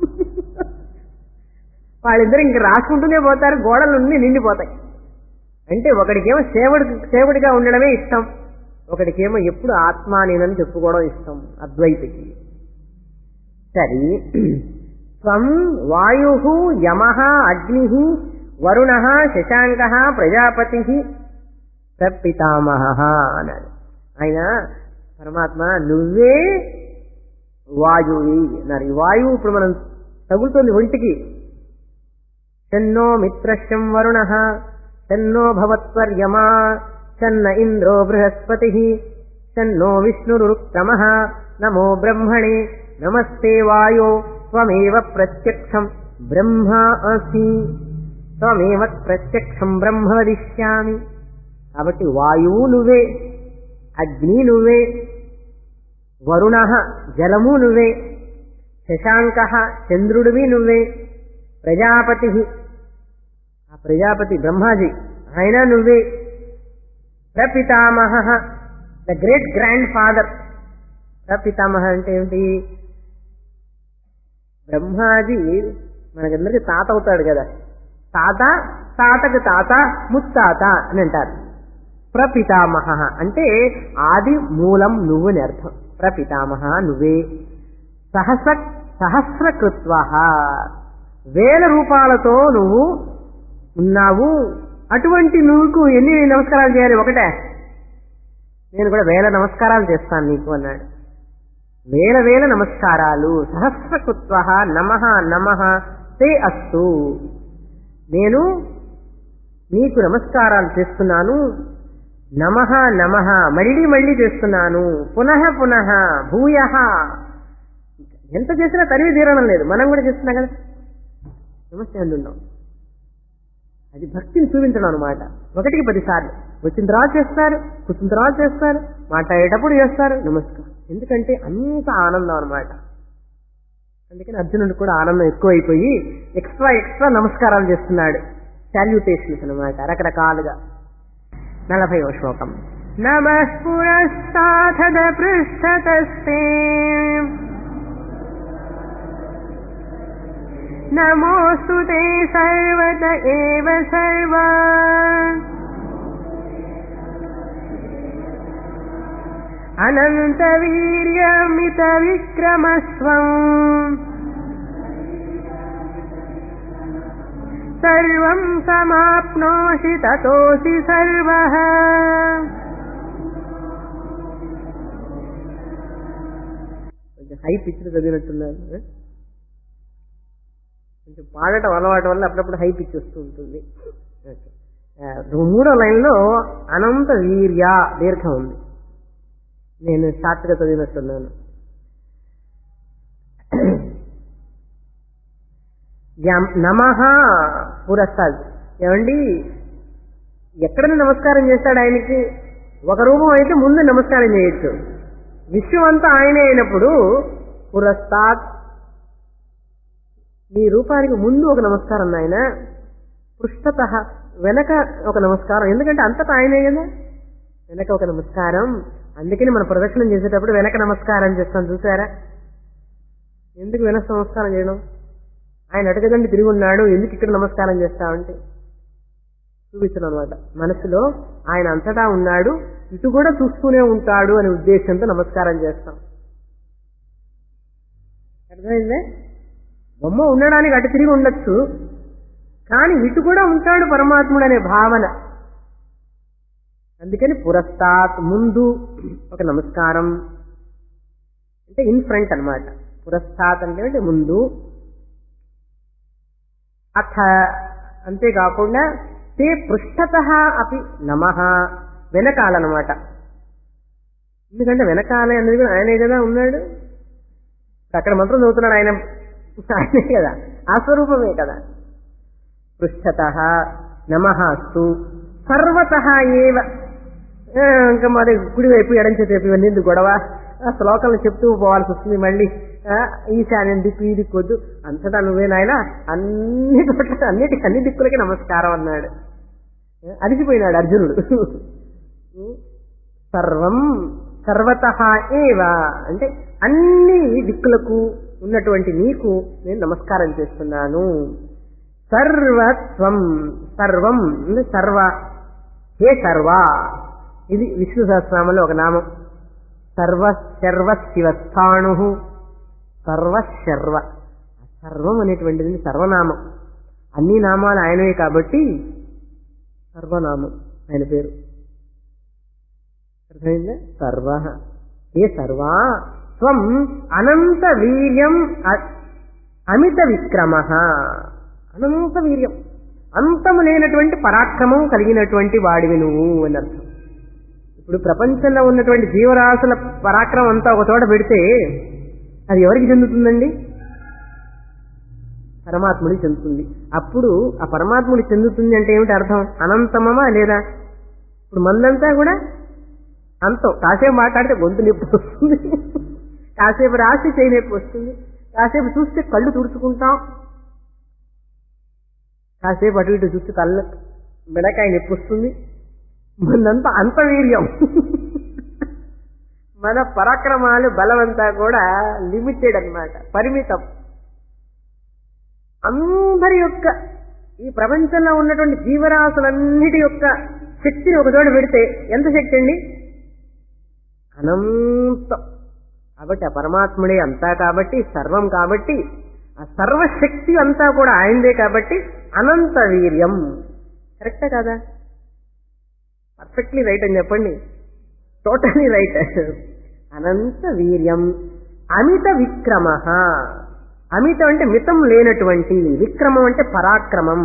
[SPEAKER 1] వాళ్ళిద్దరు ఇంక రాసుకుంటూనే పోతారు గోడలన్నీ నిండిపోతాయి అంటే ఒకడికేమో సేవడు సేవడిగా ఉండడమే ఇష్టం ఒకడికేమో ఎప్పుడు ఆత్మ నేనని చెప్పుకోవడం ఇష్టం అద్వైతికి సరి త్వం వాయు యమ అగ్ని వరుణ శశాంక ప్రజాపతి ప్రపితామహ అన్నాడు ఆయన పరమాత్మ నువ్వే వాయువి అన్నారు ఈ వాయువు ఇప్పుడు మనం తగులుతుంది ఒంటికి చెన్నో మిత్రశం వరుణ చెన్నో భవత్వర్యమా చెన్న ఇంద్రో బృహస్పతి చెన్నో విష్ణురుక్రమ నమో బ్రహ్మణే నమస్తే వాయో త్వమేవ ప్రత్యక్షం బ్రహ్మ అసి త్వమేవ ప్రత్యక్షం బ్రహ్మ వదిష్యామి కాబట్టి వాయువు నువ్వే అగ్ని నువ్వే వరుణ జలము నువ్వే శశాంక చంద్రుడివి నువ్వే ప్రజాపతి ఆ ప్రజాపతి బ్రహ్మాజీ ఆయన నువ్వే ప్రపితామహ ద గ్రేట్ గ్రాండ్ ఫాదర్ ప్రపితామహ అంటే ఏమిటి బ్రహ్మాజీ మనకందరికి తాత అవుతాడు కదా తాత తాతకు తాత ముత్తాత అని అంటారు ప్రపితామహ అంటే ఆది మూలం నువ్వు అని అర్థం ప్రపితామహ నువ్వే సహస్ర సహస్రకృత్వ వేల రూపాలతో నువ్వు ఉన్నావు అటువంటి నువ్వుకు ఎన్ని నమస్కారాలు చేయాలి ఒకటే నేను కూడా వేల నమస్కారాలు చేస్తాను నీకు అన్నాడు వేల వేల నమస్కారాలు సహస్రకృత్వ నమ నమ తే అస్తు నేను నీకు నమస్కారాలు చేస్తున్నాను నమ నమ మళ్ళీ మళ్ళీ చేస్తున్నాను పునః పునః భూయ ఎంత చేసినా తరివి తీరడం లేదు మనం కూడా చేస్తున్నాం కదా నమస్తే అందున్నాం అది భక్తిని చూపించడం అనమాట ఒకటికి పదిసార్లు వచ్చిన తర్వాత చేస్తారు కూర్చున్న తర్వాత చేస్తారు మాట్లాడేటప్పుడు చేస్తారు నమస్కారం ఎందుకంటే అంత ఆనందం అనమాట అందుకని అర్జునుడు కూడా ఆనందం ఎక్కువైపోయి ఎక్స్ట్రా ఎక్స్ట్రా నమస్కారాలు చేస్తున్నాడు శాల్యుటేషన్స్ అనమాట రకరకాలుగా నలభై శ్లోకం
[SPEAKER 2] नमः पुरस्ताथद पृष्ठतस्ते नमोऽस्तु ते सर्वत एव सर्वा अनन्तवीर्यमितविक्रमस्वम् सर्वं समाप्नोषि ततोऽसि सर्वः
[SPEAKER 1] కొంచెం హై పిచ్ చదివినట్టున్నారు ఆ? కొంచెం పాడటం అలవాటు వల్ల అప్పుడప్పుడు హై పిచ్ వస్తూ ఉంటుంది ఓకే. ఆ, మూడో లైన్లో అనంత వీర్య దీర్ఘం ఉంది నేను షార్ట్గా చదివినట్టున్నాను నమ పురస్తాద్ ఏమండి ఎక్కడ నమస్కారం చేస్తాడు ఆయనకి ఒక రూపం అయితే ముందు నమస్కారం చేయొచ్చు విశ్వం అంతా ఆయనే అయినప్పుడు పురస్తాత్ మీ రూపానికి ముందు ఒక నమస్కారం నాయన పృష్ఠత వెనక ఒక నమస్కారం ఎందుకంటే అంతటా ఆయనే కదా వెనక ఒక నమస్కారం అందుకని మనం ప్రదక్షిణం చేసేటప్పుడు వెనక నమస్కారం చేస్తాం చూసారా ఎందుకు వెనక నమస్కారం చేయడం ఆయన అడగదండి తిరిగి ఉన్నాడు ఎందుకు ఇక్కడ నమస్కారం చేస్తామంటే చూపించడం అనమాట మనసులో ఆయన అంతటా ఉన్నాడు ఇటు కూడా చూస్తూనే ఉంటాడు అనే ఉద్దేశంతో నమస్కారం చేస్తాం అర్థమైందే బొమ్మ ఉండడానికి అటు తిరిగి ఉండొచ్చు కానీ ఇటు కూడా ఉంటాడు పరమాత్ముడు అనే భావన అందుకని పురస్తాత్ ముందు ఒక నమస్కారం అంటే ఇన్ ఫ్రంట్ అనమాట పురస్తాత్ అంటే అంటే ముందు అథ అంతేకాకుండా తే పృష్ఠత అపి నమ వెనకాలన్నమాట ఎందుకంటే వెనకాల అనేది కూడా ఆయనే కదా ఉన్నాడు అక్కడ మంత్రం చదువుతున్నాడు ఆయన ఆయనే కదా ఆ స్వరూపమే కదా పృష్ఠత నమస్తు సర్వత ఏవ ఆ, ఇంకా మరి కుడివైపు ఎడం చేతి వైపు ఇవన్నీ ఎందుకు గొడవ ఆ శ్లోకాలను చెప్తూ పోవాల్సి వస్తుంది మళ్ళీ ఆ, ఈశాన్యం దిక్కు ఈ దిక్కు వద్దు అంతటా నువ్వే నాయన అన్ని చోట్ల అన్నిటికీ అన్ని దిక్కులకి నమస్కారం అన్నాడు ఆ, అలిసిపోయినాడు అర్జునుడు సర్వం సర్వత ఏవ అంటే అన్ని దిక్కులకు ఉన్నటువంటి నీకు నేను నమస్కారం చేస్తున్నాను సర్వత్వం సర్వం అంటే సర్వ హే సర్వ ఇది విష్ణు సహస్రనామంలో ఒక నామం సర్వ శర్వ శివస్థాణు సర్వ శర్వ సర్వం అనేటువంటిది సర్వనామం అన్ని నామాలు ఆయనవే కాబట్టి సర్వనామం ఆయన పేరు అర్థమైందా సర్వ ఏ సర్వా త్వం అనంత వీర్యం అ- అమిత విక్రమ అనంత వీర్యం అంతము లేనటువంటి పరాక్రమం కలిగినటువంటి వాడివి నువ్వు అని అర్థం ఇప్పుడు ప్రపంచంలో ఉన్నటువంటి జీవరాశుల పరాక్రమం అంతా ఒక చోట పెడితే అది ఎవరికి చెందుతుందండి పరమాత్ముడికి చెందుతుంది అప్పుడు ఆ పరమాత్ముడికి చెందుతుంది అంటే ఏమిటి అర్థం అనంతమమా లేదా ఇప్పుడు మందంతా కూడా అంతం కాసేపు మాట్లాడితే గొంతు నొప్పి వస్తుంది కాసేపు రాసి చేయి నొప్పి వస్తుంది కాసేపు చూస్తే కళ్ళు తుడుచుకుంటాం కాసేపు అటు ఇటు చూస్తే కళ్ళ మెడకాయ నొప్పి వస్తుంది మనంతా అంత వీర్యం మన పరాక్రమాలు బలమంతా కూడా లిమిటెడ్ అన్నమాట పరిమితం అందరి యొక్క ఈ ప్రపంచంలో ఉన్నటువంటి జీవరాశులన్నిటి యొక్క శక్తిని ఒక చోట పెడితే ఎంత శక్తి అండి అనంతం కాబట్టి ఆ పరమాత్ముడే అంతా కాబట్టి సర్వం కాబట్టి ఆ సర్వశక్తి అంతా కూడా ఆయనదే కాబట్టి అనంత వీర్యం కరెక్టా కదా పర్ఫెక్ట్లీ రైట్ అని చెప్పండి టోటలీ రైట్ అనంత వీర్యం అమిత విక్రమ అమితం అంటే మితం లేనటువంటి విక్రమం అంటే పరాక్రమం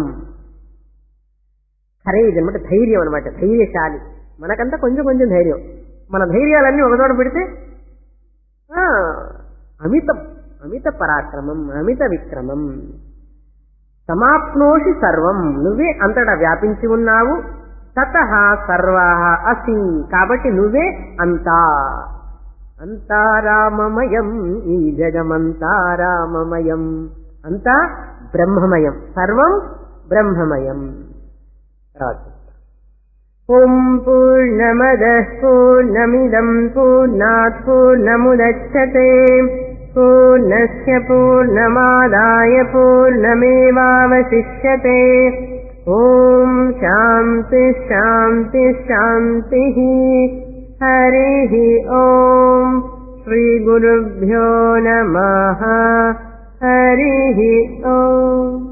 [SPEAKER 1] ఖరేజ్ అనమాట ధైర్యం అనమాట ధైర్యశాలి మనకంతా కొంచెం కొంచెం ధైర్యం మన ధైర్యాలన్నీ ఒకచోట పెడితే ఆ, అమితం అమిత పరాక్రమం అమిత విక్రమం సమాప్నోషి సర్వం నువ్వే అంతటా వ్యాపించి ఉన్నావు తత సర్వా అసి కాబట్టి నువ్వే అంతా అంతా రామమయం ఈ జగమంతా రామమయం అంతా బ్రహ్మమయం సర్వం బ్రహ్మమయం తర్వాత
[SPEAKER 2] ॐ पूर्णमदः पूर्णमिदम् पूर्णात् पूर्णमुदच्छते पूर्णस्य पूर्णमादाय पूर्णमेवावशिष्यते ॐ शान्तिः शान्तिः शान्तिः हरिः ॐ श्रीगुरुभ्यो नमः हरिः ॐ